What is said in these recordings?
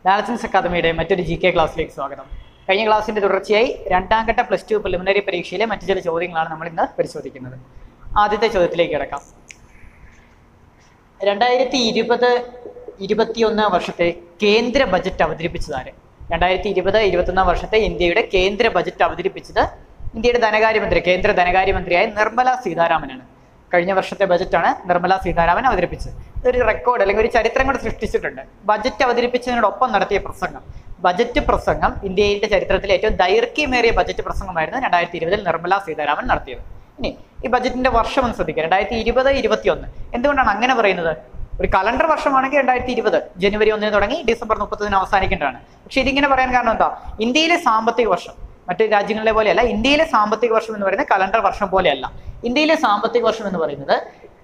balance അക്കാദമിയുടെ മറ്റൊരു G K ക്ലാസ്സിലേക്ക് സ്വാഗതം കഴിഞ്ഞ ക്ലാസ്സിന്റെ തുടർച്ചയായി രണ്ടാം ഘട്ട പ്ലസ് ടു പ്രിലിമിനറി പരീക്ഷയിലെ മറ്റു ചില ചോദ്യങ്ങളാണ് നമ്മൾ ഇന്ന് പരിശോധിക്കുന്നത് ആദ്യത്തെ ചോദ്യത്തിലേക്ക് കിടക്കാം രണ്ടായിരത്തി ഇരുപത് ഇരുപത്തിയൊന്ന് വർഷത്തെ കേന്ദ്ര ബജറ്റ് അവതരിപ്പിച്ചതാര് രണ്ടായിരത്തി ഇരുപത് ഇരുപത്തൊന്നാം വർഷത്തെ ഇന്ത്യയുടെ കേന്ദ്ര ബജറ്റ് അവതരിപ്പിച്ചത് ഇന്ത്യയുടെ ധനകാര്യമന്ത്രി കേന്ദ്ര ധനകാര്യമന്ത്രിയായ നിർമ്മല സീതാരാമനാണ് കഴിഞ്ഞ വർഷത്തെ ബജറ്റാണ് നിർമ്മല സീതാരാമൻ അവതരിപ്പിച്ചത് ഇതൊരു റെക്കോർഡ് അല്ലെങ്കിൽ ഒരു ചരിത്രം കൂടെ സൃഷ്ടിച്ചിട്ടുണ്ട് ബജറ്റ് അവതരിപ്പിച്ചതിനോടൊപ്പം നടത്തിയ പ്രസംഗം ബജറ്റ് പ്രസംഗം ഇന്ത്യയുടെ ചരിത്രത്തിലെ ഏറ്റവും ദൈർഘ്യമേറിയ ബജറ്റ് പ്രസംഗമായിരുന്നു രണ്ടായിരത്തി ഇരുപതിൽ നിർമ്മല സീതാരാമൻ നടത്തിയത് ഇനി ഈ ബജറ്റിന്റെ വർഷം ഒന്ന് ശ്രദ്ധിക്കുക രണ്ടായിരത്തി ഇരുപത് ഇരുപത്തിയൊന്ന് എന്തുകൊണ്ടാണ് അങ്ങനെ പറയുന്നത് ഒരു കലണ്ടർ വർഷമാണെങ്കിൽ രണ്ടായിരത്തി ഇരുപത് ജനുവരി ഒന്നിന് തുടങ്ങി ഡിസംബർ മുപ്പത്തിന് അവസാനിക്കേണ്ടതാണ് പക്ഷെ ഇതിങ്ങനെ പറയാൻ കാരണം എന്താ ഇന്ത്യയിലെ സാമ്പത്തിക വർഷം മറ്റു രാജ്യങ്ങളിലെ പോലെയല്ല ഇന്ത്യയിലെ സാമ്പത്തിക വർഷം എന്ന് പറയുന്നത് കലണ്ടർ വർഷം പോലെയല്ല ഇന്ത്യയിലെ സാമ്പത്തിക വർഷം എന്ന് പറയുന്നത്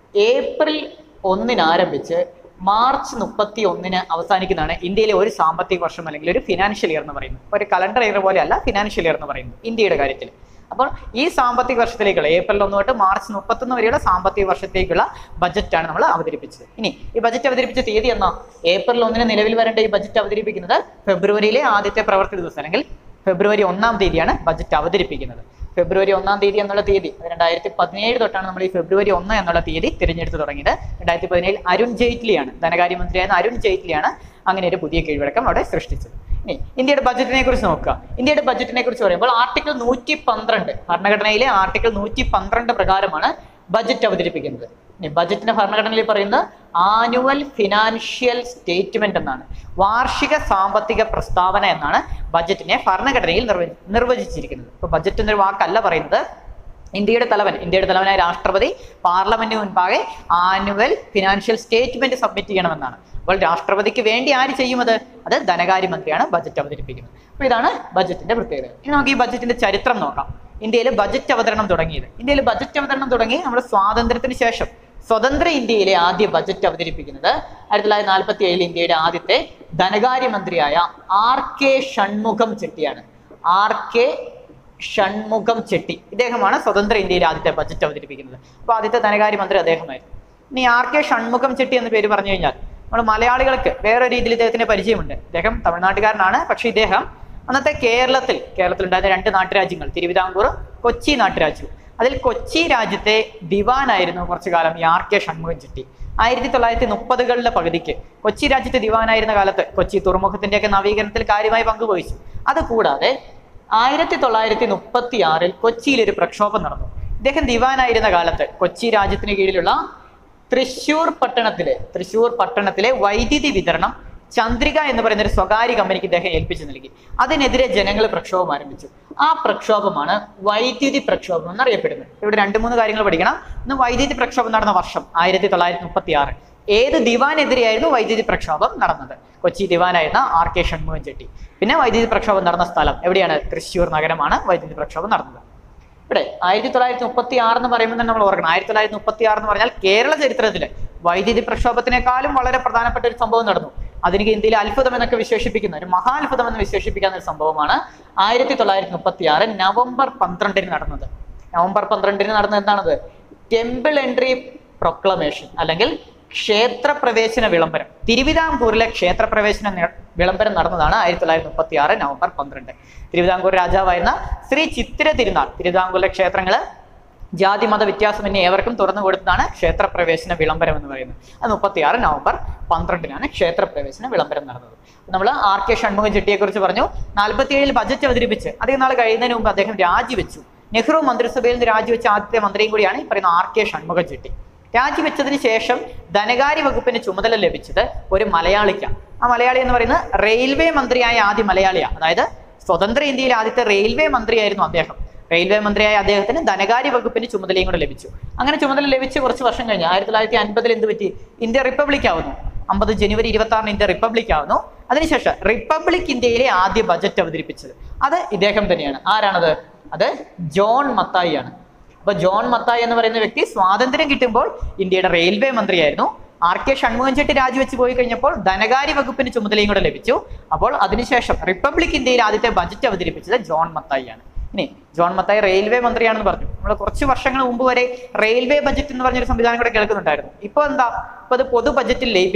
ഏപ്രിൽ ഒന്നിന് ആരംഭിച്ച് മാർച്ച് മുപ്പത്തി ഒന്നിന് അവസാനിക്കുന്നതാണ് ഇന്ത്യയിലെ ഒരു സാമ്പത്തിക വർഷം അല്ലെങ്കിൽ ഒരു ഫിനാൻഷ്യൽ ഇയർ എന്ന് പറയുന്നത് ഒരു കലണ്ടർ ഇയർ പോലെയല്ല ഫിനാൻഷ്യൽ ഇയർ എന്ന് പറയുന്നത് ഇന്ത്യയുടെ കാര്യത്തിൽ അപ്പോൾ ഈ സാമ്പത്തിക വർഷത്തിലേക്കുള്ള ഏപ്രിൽ ഒന്ന് തൊട്ട് മാർച്ച് മുപ്പത്തൊന്ന് വരെയുള്ള സാമ്പത്തിക വർഷത്തേക്കുള്ള ബജറ്റാണ് നമ്മൾ അവതരിപ്പിച്ചത് ഇനി ഈ ബജറ്റ് അവതരിപ്പിച്ച തീയതി എന്നാ ഏപ്രിൽ ഒന്നിന് നിലവിൽ വരേണ്ട ഈ ബജറ്റ് അവതരിപ്പിക്കുന്നത് ഫെബ്രുവരിയിലെ ആദ്യത്തെ പ്രവർത്തി ദിവസം അല്ലെങ്കിൽ ഫെബ്രുവരി ഒന്നാം തീയതിയാണ് ബജറ്റ് അവതരിപ്പിക്കുന്നത് ഫെബ്രുവരി ഒന്നാം തീയതി എന്നുള്ള തീയതി അത് രണ്ടായിരത്തി പതിനേഴ് തൊട്ടാണ് നമ്മൾ ഈ ഫെബ്രുവരി ഒന്ന് എന്നുള്ള തീയതി തിരഞ്ഞെടുത്ത് തുടങ്ങിയത് രണ്ടായിരത്തി പതിനേഴിൽ അരുൺ ജെയ്റ്റ്ലിയാണ് ധനകാര്യമന്ത്രിയായ അരുൺ ജെയ്റ്റ്ലിയാണ് അങ്ങനെ ഒരു പുതിയ കീഴ്വഴക്കം അവിടെ സൃഷ്ടിച്ചത് ഇനി ഇന്ത്യയുടെ ബജറ്റിനെ കുറിച്ച് നോക്കുക ഇന്ത്യയുടെ ബജറ്റിനെ കുറിച്ച് പറയുമ്പോൾ ആർട്ടിക്കിൾ നൂറ്റി പന്ത്രണ്ട് ഭരണഘടനയിലെ ആർട്ടിക്കിൾ നൂറ്റി പന്ത്രണ്ട് പ്രകാരമാണ് ബജറ്റ് അവതരിപ്പിക്കുന്നത് ഇനി ബജറ്റിന്റെ ഭരണഘടനയിൽ പറയുന്നത് ആനുവൽ ഫിനാൻഷ്യൽ സ്റ്റേറ്റ്മെന്റ് എന്നാണ് വാർഷിക സാമ്പത്തിക പ്രസ്താവന എന്നാണ് ബജറ്റിനെ ഭരണഘടനയിൽ നിർവ നിർവചിച്ചിരിക്കുന്നത് ഇപ്പൊ ബജറ്റ് എന്നൊരു വാക്കല്ല പറയുന്നത് ഇന്ത്യയുടെ തലവൻ ഇന്ത്യയുടെ തലവനായ രാഷ്ട്രപതി പാർലമെന്റിന് മുൻപാകെ ആനുവൽ ഫിനാൻഷ്യൽ സ്റ്റേറ്റ്മെന്റ് സബ്മിറ്റ് ചെയ്യണമെന്നാണ് അപ്പോൾ രാഷ്ട്രപതിക്ക് വേണ്ടി ആര് ചെയ്യുമത് അത് ധനകാര്യമന്ത്രിയാണ് ബജറ്റ് അവതരിപ്പിക്കുന്നത് അപ്പോൾ ഇതാണ് ബജറ്റിന്റെ പ്രത്യേകത ഇനി നമുക്ക് ഈ ബജറ്റിന്റെ ചരിത്രം നോക്കാം ഇന്ത്യയിൽ ബജറ്റ് അവതരണം തുടങ്ങിയത് ഇന്ത്യയിൽ ബജറ്റ് അവതരണം തുടങ്ങി നമ്മുടെ സ്വാതന്ത്ര്യത്തിന് ശേഷം സ്വതന്ത്ര ഇന്ത്യയിലെ ആദ്യ ബജറ്റ് അവതരിപ്പിക്കുന്നത് ആയിരത്തി തൊള്ളായിരത്തി നാൽപ്പത്തി ഏഴിൽ ഇന്ത്യയുടെ ആദ്യത്തെ ധനകാര്യമന്ത്രിയായ ആർ കെ ഷൺമുഖം ചെട്ടിയാണ് ആർ കെ ഷൺമുഖം ചെട്ടി ഇദ്ദേഹമാണ് സ്വതന്ത്ര ഇന്ത്യയിലെ ആദ്യത്തെ ബജറ്റ് അവതരിപ്പിക്കുന്നത് അപ്പോൾ ആദ്യത്തെ ധനകാര്യമന്ത്രി അദ്ദേഹമായിരുന്നു ഇനി ആർ കെ ഷൺമുഖം ചെട്ടി എന്ന് പേര് പറഞ്ഞു കഴിഞ്ഞാൽ നമ്മൾ മലയാളികൾക്ക് വേറെ രീതിയിൽ ഇദ്ദേഹത്തിന്റെ പരിചയമുണ്ട് ഇദ്ദേഹം തമിഴ്നാട്ടുകാരനാണ് പക്ഷേ ഇദ്ദേഹം അന്നത്തെ കേരളത്തിൽ കേരളത്തിലുണ്ടായിരുന്ന രണ്ട് നാട്ടുരാജ്യങ്ങൾ തിരുവിതാംകൂറും കൊച്ചി നാട്ടുരാജ്യവും അതിൽ കൊച്ചി രാജ്യത്തെ ദിവാനായിരുന്നു കുറച്ചു കാലം ഈ ആർ കെ ഷൺമുഖം ചെട്ടി ആയിരത്തി തൊള്ളായിരത്തി മുപ്പതുകളിലെ പകുതിക്ക് കൊച്ചി രാജ്യത്തെ ദിവാനായിരുന്ന കാലത്ത് കൊച്ചി തുറമുഖത്തിന്റെയൊക്കെ നവീകരണത്തിൽ കാര്യമായി പങ്കുവഹിച്ചു അതുകൂടാതെ ആയിരത്തി തൊള്ളായിരത്തി മുപ്പത്തി ആറിൽ കൊച്ചിയിൽ ഒരു പ്രക്ഷോഭം നടന്നു ഇദ്ദേഹം ദിവാനായിരുന്ന കാലത്ത് കൊച്ചി രാജ്യത്തിന് കീഴിലുള്ള തൃശൂർ പട്ടണത്തിലെ തൃശൂർ പട്ടണത്തിലെ വൈദ്യുതി വിതരണം ചന്ദ്രിക എന്ന് പറയുന്ന ഒരു സ്വകാര്യ കമ്പനിക്ക് ഇദ്ദേഹം ഏൽപ്പിച്ചു നൽകി അതിനെതിരെ ജനങ്ങൾ പ്രക്ഷോഭം ആരംഭിച്ചു ആ പ്രക്ഷോഭമാണ് വൈദ്യുതി പ്രക്ഷോഭം എന്നറിയപ്പെടുന്നത് ഇവിടെ രണ്ട് മൂന്ന് കാര്യങ്ങൾ പഠിക്കണം ഒന്ന് വൈദ്യുതി പ്രക്ഷോഭം നടന്ന വർഷം ആയിരത്തി തൊള്ളായിരത്തി മുപ്പത്തി ആറ് ഏത് ദിവാനെതിരെയായിരുന്നു വൈദ്യുതി പ്രക്ഷോഭം നടന്നത് കൊച്ചി ദിവാനായിരുന്ന ആർ കെ ഷൺമുഖം ചെട്ടി പിന്നെ വൈദ്യുതി പ്രക്ഷോഭം നടന്ന സ്ഥലം എവിടെയാണ് തൃശ്ശൂർ നഗരമാണ് വൈദ്യുതി പ്രക്ഷോഭം നടന്നത് ഇവിടെ ആയിരത്തി തൊള്ളായിരത്തി മുപ്പത്തി ആറ് എന്ന് പറയുമ്പോൾ തന്നെ നമ്മൾ ഓർക്കണം ആയിരത്തി തൊള്ളായിരത്തി മുപ്പത്തി ആറ് എന്ന് പറഞ്ഞാൽ കേരള ചരിത്രത്തിൽ വൈദ്യുതി പ്രക്ഷോഭത്തിനേക്കാളും വളരെ പ്രധാനപ്പെട്ട ഒരു സംഭവം നടന്നു അതിന് ഇന്ത്യയിലെ അത്ഭുതം എന്നൊക്കെ വിശേഷിപ്പിക്കുന്ന ഒരു മഹാത്ഭുതം എന്ന് വിശേഷിപ്പിക്കാവുന്ന ഒരു സംഭവമാണ് ആയിരത്തി തൊള്ളായിരത്തി മുപ്പത്തി ആറ് നവംബർ പന്ത്രണ്ടിന് നടന്നത് നവംബർ പന്ത്രണ്ടിന് നടന്നത് എന്താണത് ടെമ്പിൾ എൻട്രി പ്രൊക്ലമേഷൻ അല്ലെങ്കിൽ ക്ഷേത്രപ്രവേശന വിളംബരം തിരുവിതാംകൂറിലെ ക്ഷേത്രപ്രവേശന നി- വിളംബരം നടന്നതാണ് ആയിരത്തി തൊള്ളായിരത്തി മുപ്പത്തി ആറ് നവംബർ പന്ത്രണ്ട് തിരുവിതാംകൂർ രാജാവായിരുന്ന ശ്രീ ചിത്തിര തിരുനാൾ തിരുവിതാംകൂറിലെ ക്ഷേത്രങ്ങള് ജാതി മത വ്യത്യാസമന്യേ ഏവർക്കും തുറന്നു കൊടുത്തതാണ് ക്ഷേത്രപ്രവേശന വിളംബരം എന്ന് പറയുന്നത് അത് മുപ്പത്തി ആറ് നവംബർ പന്ത്രണ്ടിനാണ് ക്ഷേത്രപ്രവേശന വിളംബരം നടന്നത് നമ്മൾ ആർ കെ ഷൺമുഖം ചെട്ടിയെ കുറിച്ച് പറഞ്ഞു നാൽപ്പത്തി ഏഴിൽ ബജറ്റ് അവതരിപ്പിച്ച് അധികം നാൾ കഴിയുന്നതിന് മുമ്പ് അദ്ദേഹം രാജിവെച്ചു നെഹ്റു മന്ത്രിസഭയിൽ നിന്ന് രാജിവെച്ച ആദ്യത്തെ മന്ത്രിയും കൂടിയാണ് ഈ പറയുന്ന ആർ കെ ഷൺമുഖം ചെട്ടി രാജിവെച്ചതിന് ശേഷം ധനകാര്യ വകുപ്പിന് ചുമതല ലഭിച്ചത് ഒരു മലയാളിക്കാണ് ആ മലയാളി എന്ന് പറയുന്നത് റെയിൽവേ മന്ത്രിയായ ആദ്യ മലയാളിയാണ് അതായത് സ്വതന്ത്ര ഇന്ത്യയിലെ ആദ്യത്തെ റെയിൽവേ മന്ത്രിയായിരുന്നു അദ്ദേഹം റെയിൽവേ മന്ത്രിയായ അദ്ദേഹത്തിന് ധനകാര്യ വകുപ്പിന് ചുമതലയും കൂടെ ലഭിച്ചു അങ്ങനെ ചുമതല ലഭിച്ച് കുറച്ച് വർഷം കഴിഞ്ഞ് ആയിരത്തി തൊള്ളായിരത്തി അൻപതിൽ എന്ത് പറ്റി ഇന്ത്യ റിപ്പബ്ലിക് ആവുന്നു അമ്പത് ജനുവരി ഇരുപത്തി ആറിന് ഇന്ത്യ റിപ്പബ്ലിക് ആവുന്നു അതിനുശേഷം റിപ്പബ്ലിക് ഇന്ത്യയിലെ ആദ്യ ബജറ്റ് അവതരിപ്പിച്ചത് അത് ഇദ്ദേഹം തന്നെയാണ് ആരാണത് അത് ജോൺ മത്തായി ആണ് അപ്പൊ ജോൺ മത്തായി എന്ന് പറയുന്ന വ്യക്തി സ്വാതന്ത്ര്യം കിട്ടുമ്പോൾ ഇന്ത്യയുടെ റെയിൽവേ മന്ത്രിയായിരുന്നു ആർ കെ ഷൺമുഖം ചെട്ടി രാജിവെച്ച് പോയി കഴിഞ്ഞപ്പോൾ ധനകാര്യ വകുപ്പിന് ചുമതലയും കൂടെ ലഭിച്ചു അപ്പോൾ അതിനുശേഷം റിപ്പബ്ലിക് ഇന്ത്യയിൽ ആദ്യത്തെ ബജറ്റ് അവതരിപ്പിച്ചത് ജോൺ മത്തായി ആണ് ഇനി ജോൺ മത്തായി റെയിൽവേ മന്ത്രിയാണെന്ന് പറഞ്ഞു നമ്മൾ കുറച്ച് വർഷങ്ങൾ മുമ്പ് വരെ റെയിൽവേ ബജറ്റ് എന്ന് പറഞ്ഞൊരു സംവിധാനം കൂടെ കേൾക്കുന്നുണ്ടായിരുന്നു ഇപ്പൊ എന്താ ഇപ്പൊ അത് പൊതു ബജറ്റിൽ ലയിപ്പിച്ചു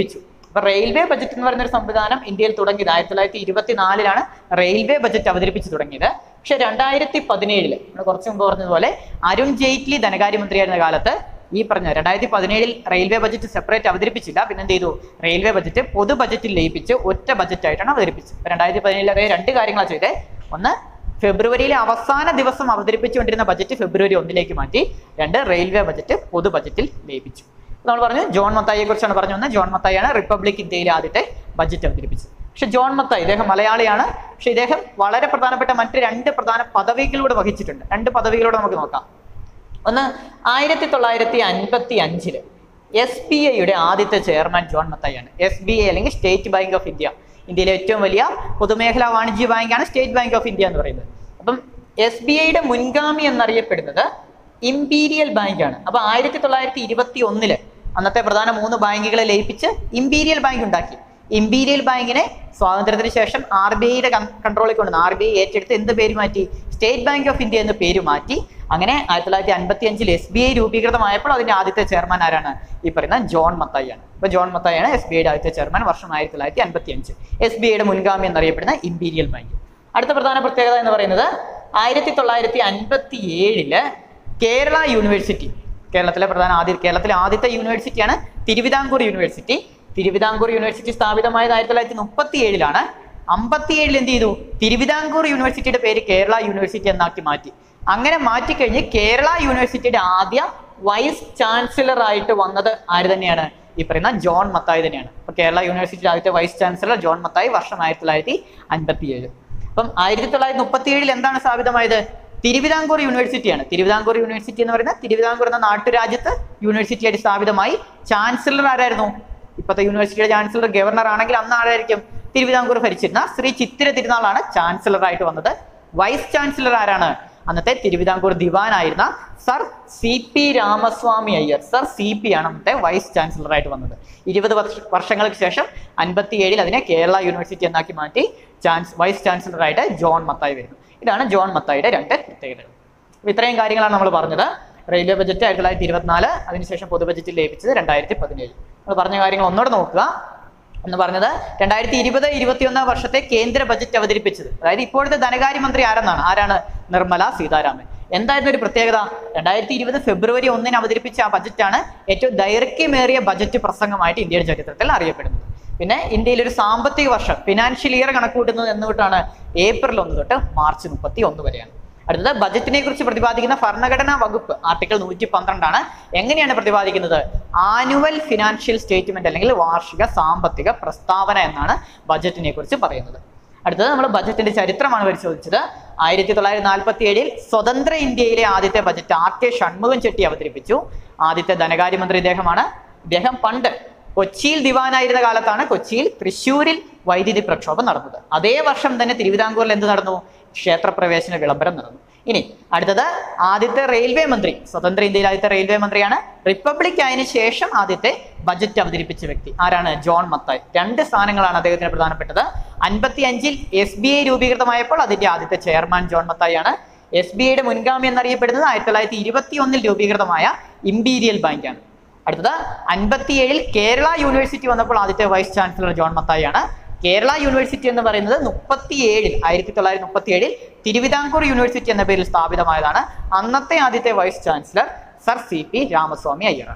അപ്പൊ റെയിൽവേ ബജറ്റ് എന്ന് പറയുന്ന ഒരു സംവിധാനം ഇന്ത്യയിൽ തുടങ്ങിയത് ആയിരത്തി തൊള്ളായിരത്തി ഇരുപത്തിനാലിലാണ് റെയിൽവേ ബജറ്റ് അവതരിപ്പിച്ച് തുടങ്ങിയത് പക്ഷെ രണ്ടായിരത്തി പതിനേഴില് നമ്മൾ കുറച്ച് മുമ്പ് പറഞ്ഞതുപോലെ അരുൺ ജെയ്റ്റ്ലി ധനകാര്യമന്ത്രിയായിരുന്ന കാലത്ത് ഈ പറഞ്ഞ രണ്ടായിരത്തി പതിനേഴിൽ റെയിൽവേ ബജറ്റ് സെപ്പറേറ്റ് അവതരിപ്പിച്ചില്ല പിന്നെ എന്ത് ചെയ്തു റെയിൽവേ ബജറ്റ് പൊതു ബജറ്റിൽ ലയിപ്പിച്ച് ഒറ്റ ബജറ്റ് ആയിട്ടാണ് അവതരിപ്പിച്ചത് അപ്പൊ രണ്ടായിരത്തി പതിനേഴിലെ രണ്ട് കാര്യങ്ങളാണ് ചെയ്തത് ഒന്ന് ഫെബ്രുവരിയിലെ അവസാന ദിവസം അവതരിപ്പിച്ചുകൊണ്ടിരുന്ന ബജറ്റ് ഫെബ്രുവരി ഒന്നിലേക്ക് മാറ്റി രണ്ട് റെയിൽവേ ബജറ്റ് പൊതു ബജറ്റിൽ ലയിപ്പിച്ചു അപ്പൊ നമ്മൾ പറഞ്ഞു ജോൺ മത്തായിയെ കുറിച്ചാണ് പറഞ്ഞു വന്നത് ജോൺ മത്തായിയാണ് റിപ്പബ്ലിക് ഇന്ത്യയിലെ ആദ്യത്തെ ബജറ്റ് അവതരിപ്പിച്ചത് പക്ഷെ ജോൺ മത്തായി ഇദ്ദേഹം മലയാളിയാണ് പക്ഷെ ഇദ്ദേഹം വളരെ പ്രധാനപ്പെട്ട മറ്റ് രണ്ട് പ്രധാന പദവികളൂടെ വഹിച്ചിട്ടുണ്ട് രണ്ട് പദവികളൂടെ നമുക്ക് നോക്കാം ഒന്ന് ആയിരത്തി തൊള്ളായിരത്തി അൻപത്തി അഞ്ചില് എസ് ബി ഐയുടെ ആദ്യത്തെ ചെയർമാൻ ജോൺ മത്തായിയാണ് എസ് ബി ഐ അല്ലെങ്കിൽ സ്റ്റേറ്റ് ബാങ്ക് ഓഫ് ഇന്ത്യ ഇന്ത്യയിലെ ഏറ്റവും വലിയ പൊതുമേഖലാ വാണിജ്യ ബാങ്കാണ് സ്റ്റേറ്റ് ബാങ്ക് ഓഫ് ഇന്ത്യ എന്ന് പറയുന്നത് അപ്പം എസ് ബി ഐയുടെ മുൻഗാമി എന്നറിയപ്പെടുന്നത് ഇമ്പീരിയൽ ബാങ്കാണ് അപ്പൊ ആയിരത്തി തൊള്ളായിരത്തി ഇരുപത്തി ഒന്നില് അന്നത്തെ പ്രധാന മൂന്ന് ബാങ്കുകളെ ലയിപ്പിച്ച് ഇമ്പീരിയൽ ബാങ്ക് ഉണ്ടാക്കി ഇമ്പീരിയൽ ബാങ്കിനെ സ്വാതന്ത്ര്യത്തിന് ശേഷം ആർ ബി ഐയുടെ കൺട്രോളിൽ കൊണ്ടുവന്നു ആർ ബി ഐ ഏറ്റെടുത്ത് എന്ത് പേര് മാറ്റി സ്റ്റേറ്റ് ബാങ്ക് ഓഫ് ഇന്ത്യ എന്ന് പേര് മാറ്റി അങ്ങനെ ആയിരത്തി തൊള്ളായിരത്തി അൻപത്തി അഞ്ചിൽ എസ് ബി ഐ രൂപീകൃതമായപ്പോൾ അതിന്റെ ആദ്യത്തെ ചെയർമാൻ ആരാണ് ഈ പറയുന്ന ജോൺ മത്തായിയാണ് അപ്പൊ ജോൺ മത്തായിയാണ് എസ് ബി ഐയുടെ ആദ്യത്തെ ചെയർമാൻ വർഷം ആയിരത്തി തൊള്ളായിരത്തി അൻപത്തി അഞ്ച് എസ് ബി ഐയുടെ മുൻഗാമി എന്നറിയപ്പെടുന്ന ഇമ്പീരിയൽ ബാങ്ക് അടുത്ത പ്രധാന പ്രത്യേകത എന്ന് പറയുന്നത് ആയിരത്തി തൊള്ളായിരത്തി അൻപത്തി ഏഴില് കേരള യൂണിവേഴ്സിറ്റി കേരളത്തിലെ പ്രധാന ആദ്യ കേരളത്തിലെ ആദ്യത്തെ യൂണിവേഴ്സിറ്റിയാണ് തിരുവിതാംകൂർ യൂണിവേഴ്സിറ്റി തിരുവിതാംകൂർ യൂണിവേഴ്സിറ്റി സ്ഥാപിതമായത് ആയിരത്തി തൊള്ളായിരത്തി മുപ്പത്തി ഏഴിലാണ് അമ്പത്തിയേഴിൽ എന്ത് ചെയ്തു തിരുവിതാംകൂർ യൂണിവേഴ്സിറ്റിയുടെ പേര് കേരള യൂണിവേഴ്സിറ്റി എന്നാക്കി മാറ്റി അങ്ങനെ മാറ്റിക്കഴിഞ്ഞ് കേരള യൂണിവേഴ്സിറ്റിയുടെ ആദ്യ വൈസ് ചാൻസലർ ആയിട്ട് വന്നത് ആര് തന്നെയാണ് ഈ പറയുന്ന ജോൺ മത്തായി തന്നെയാണ് അപ്പൊ കേരള യൂണിവേഴ്സിറ്റിയുടെ ആദ്യത്തെ വൈസ് ചാൻസലർ ജോൺ മത്തായി വർഷം ആയിരത്തി തൊള്ളായിരത്തി അൻപത്തി ഏഴ് അപ്പം ആയിരത്തി തൊള്ളായിരത്തി മുപ്പത്തി ഏഴിൽ എന്താണ് സ്ഥാപിതമായത് തിരുവിതാംകൂർ യൂണിവേഴ്സിറ്റിയാണ് തിരുവിതാംകൂർ യൂണിവേഴ്സിറ്റി എന്ന് പറയുന്നത് തിരുവിതാംകൂർ എന്ന നാട്ടുരാജ്യത്ത് യൂണിവേഴ്സിറ്റിയായിട്ട് സ്ഥാപിതമായി ചാൻസലർ ആരായിരുന്നു ഇപ്പോഴത്തെ യൂണിവേഴ്സിറ്റിയുടെ ചാൻസലർ ഗവർണർ ആണെങ്കിൽ അന്ന് ആരായിരിക്കും തിരുവിതാംകൂർ ഭരിച്ചിരുന്ന ശ്രീ ചിത്തിര തിരുനാളാണ് ചാൻസലർ ആയിട്ട് വന്നത് വൈസ് ചാൻസലർ ആരാണ് അന്നത്തെ തിരുവിതാംകൂർ ദിവാനായിരുന്ന sir C P Ramaswami Iyer sir C P ആണ് അന്നത്തെ വൈസ് ചാൻസലർ ആയിട്ട് വന്നത് ഇരുപത് വർഷ വർഷങ്ങൾക്ക് ശേഷം അൻപത്തി ഏഴിൽ അതിനെ കേരള യൂണിവേഴ്സിറ്റി എന്നാക്കി മാറ്റി ചാൻസ് വൈസ് ചാൻസലർ ആയിട്ട് ജോൺ മത്തായി വരുന്നു ഇതാണ് ജോൺ മത്തായിയുടെ രണ്ട് പ്രത്യേകതകൾ അപ്പൊ ഇത്രയും കാര്യങ്ങളാണ് നമ്മൾ പറഞ്ഞത് റെയിൽവേ ബജറ്റ് ആയിരത്തി തൊള്ളായിരത്തി ഇരുപത്തിനാല് അതിനുശേഷം പൊതു ബജറ്റിൽ ലയിപ്പിച്ചത് രണ്ടായിരത്തി പതിനേഴ് നമ്മൾ പറഞ്ഞ കാര്യങ്ങൾ ഒന്നുകൂടെ നോക്കുക എന്ന് പറഞ്ഞത് രണ്ടായിരത്തി ഇരുപത് ഇരുപത്തിയൊന്നാം വർഷത്തെ കേന്ദ്ര ബജറ്റ് അവതരിപ്പിച്ചത് അതായത് ഇപ്പോഴത്തെ ധനകാര്യമന്ത്രി ആരെന്നാണ് ആരാണ് നിർമ്മല സീതാരാമൻ എന്തായിരുന്നു ഒരു പ്രത്യേകത രണ്ടായിരത്തി ഇരുപത് ഫെബ്രുവരി ഒന്നിന് അവതരിപ്പിച്ച ആ ബജറ്റാണ് ഏറ്റവും ദൈർഘ്യമേറിയ ബജറ്റ് പ്രസംഗമായിട്ട് ഇന്ത്യയുടെ ചരിത്രത്തിൽ അറിയപ്പെടുന്നത് പിന്നെ ഇന്ത്യയിൽ ഒരു സാമ്പത്തിക വർഷം ഫിനാൻഷ്യൽ ഇയർ കണക്കൂട്ടുന്നത് എന്ന് തൊട്ടാണ് ഏപ്രിൽ ഒന്ന് തൊട്ട് മാർച്ച് മുപ്പത്തി ഒന്ന് വരെയാണ് അടുത്തത് ബജറ്റിനെ കുറിച്ച് പ്രതിപാദിക്കുന്ന ഭരണഘടനാ വകുപ്പ് ആർട്ടിക്കിൾ നൂറ്റി പന്ത്രണ്ടാണ് എങ്ങനെയാണ് പ്രതിപാദിക്കുന്നത് ആനുവൽ ഫിനാൻഷ്യൽ സ്റ്റേറ്റ്മെന്റ് അല്ലെങ്കിൽ വാർഷിക സാമ്പത്തിക പ്രസ്താവന എന്നാണ് ബജറ്റിനെ കുറിച്ച് പറയുന്നത് അടുത്തത് നമ്മൾ ബജറ്റിന്റെ ചരിത്രമാണ് പരിശോധിച്ചത് ആയിരത്തി തൊള്ളായിരത്തി നാൽപ്പത്തി ഏഴിൽ സ്വതന്ത്ര ഇന്ത്യയിലെ ആദ്യത്തെ budget R K Shanmukham Chetty അവതരിപ്പിച്ചു ആദ്യത്തെ ധനകാര്യമന്ത്രി ഇദ്ദേഹമാണ് ഇദ്ദേഹം പണ്ട് കൊച്ചിയിൽ ദിവാനായിരുന്ന കാലത്താണ് കൊച്ചിയിൽ തൃശ്ശൂരിൽ വൈദ്യുതി പ്രക്ഷോഭം നടന്നത് അതേ വർഷം തന്നെ തിരുവിതാംകൂറിൽ എന്ത് നടന്നു ക്ഷേത്രപ്രവേശന വിളംബരം നടന്നു ഇനി അടുത്തത് ആദ്യത്തെ റെയിൽവേ മന്ത്രി സ്വതന്ത്ര ഇന്ത്യയിൽ ആദ്യത്തെ റെയിൽവേ മന്ത്രിയാണ് റിപ്പബ്ലിക് ആയതിനു ശേഷം ആദ്യത്തെ ബജറ്റ് അവതരിപ്പിച്ച വ്യക്തി ആരാണ് ജോൺ മത്തായി രണ്ട് സ്ഥാനങ്ങളാണ് അദ്ദേഹത്തിന് പ്രധാനപ്പെട്ടത് അൻപത്തി അഞ്ചിൽ എസ് ബി ഐ രൂപീകൃതമായപ്പോൾ അതിന്റെ ആദ്യത്തെ ചെയർമാൻ ജോൺ മത്തായി ആണ് എസ് ബി ഐയുടെ മുൻഗാമി എന്നറിയപ്പെടുന്നത് ആയിരത്തി തൊള്ളായിരത്തി ഇരുപത്തി ഒന്നിൽ രൂപീകൃതമായ ഇമ്പീരിയൽ ബാങ്കാണ് അടുത്തത് അൻപത്തിയേഴിൽ കേരള യൂണിവേഴ്സിറ്റി വന്നപ്പോൾ ആദ്യത്തെ വൈസ് ചാൻസലർ ജോൺ മത്തായി ആണ് കേരള യൂണിവേഴ്സിറ്റി എന്ന് പറയുന്നത് മുപ്പത്തി ഏഴിൽ ആയിരത്തി തൊള്ളായിരത്തി മുപ്പത്തി ഏഴിൽ തിരുവിതാംകൂർ യൂണിവേഴ്സിറ്റി എന്ന പേരിൽ സ്ഥാപിതമായതാണ് അന്നത്തെ ആദ്യത്തെ vice chancellor sir C P Ramaswami അയ്യറാണ്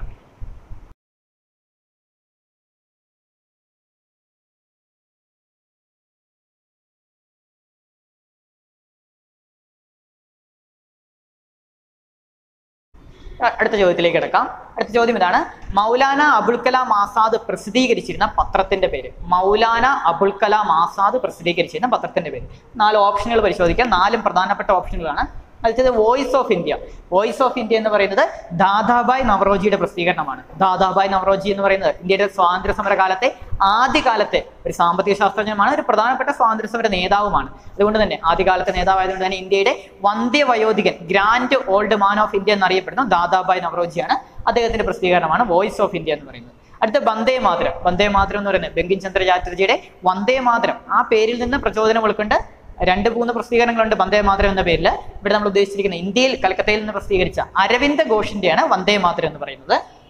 അ- അടുത്ത ചോദ്യത്തിലേക്ക് കിടക്കാം അടുത്ത ചോദ്യം ഇതാണ് മൗലാന അബുൽ കലാം ആസാദ് പ്രസിദ്ധീകരിച്ചിരുന്ന പത്രത്തിന്റെ പേര് മൗലാന അബുൽ കലാം ആസാദ് പ്രസിദ്ധീകരിച്ചിരുന്ന പത്രത്തിന്റെ പേര് നാല് ഓപ്ഷനുകൾ പരിശോധിക്കാം നാലും പ്രധാനപ്പെട്ട ഓപ്ഷനുകളാണ് അടുത്തത് voice of India voice of India എന്ന് പറയുന്നത് ദാദാബായ് നവറോജിയുടെ പ്രസിദ്ധീകരണമാണ് ദാദാബായ് നവറോജി എന്ന് പറയുന്നത് ഇന്ത്യയുടെ സ്വാതന്ത്ര്യ സമര കാലത്തെ ആദ്യകാലത്തെ ഒരു സാമ്പത്തിക ശാസ്ത്രജ്ഞനുമാണ് ഒരു പ്രധാനപ്പെട്ട സ്വാതന്ത്ര്യ സമര നേതാവുമാണ് അതുകൊണ്ട് തന്നെ ആദ്യകാലത്തെ നേതാവായതുകൊണ്ട് തന്നെ ഇന്ത്യയുടെ വന്ധ്യ വയോധികൻ grand old man of India എന്നറിയപ്പെടുന്ന ദാദാബായ് നവറോജിയാണ് അദ്ദേഹത്തിന്റെ പ്രസിദ്ധീകരണമാണ് വോയിസ് ഓഫ് ഇന്ത്യ എന്ന് പറയുന്നത് അടുത്ത വന്ദേ മാതരം വന്ദേ മാതരം എന്ന് പറയുന്നത് ബങ്കിം ചന്ദ്ര ചാറ്റർജിയുടെ വന്ദേ മാതരം ആ പേരിൽ നിന്ന് പ്രചോദനം ഉൾക്കൊണ്ട് രണ്ട് മൂന്ന് പ്രസിദ്ധീകരണങ്ങളുണ്ട് വന്ദേ മാതരം എന്ന പേരിൽ ഇവിടെ നമ്മൾ ഉദ്ദേശിച്ചിരിക്കുന്ന ഇന്ത്യയിൽ കൽക്കത്തയിൽ നിന്ന് പ്രസിദ്ധീകരിച്ച അരവിന്ദ ഘോഷിന്റെയാണ് വന്ദേ മാതരം എന്ന് പറയുന്നത്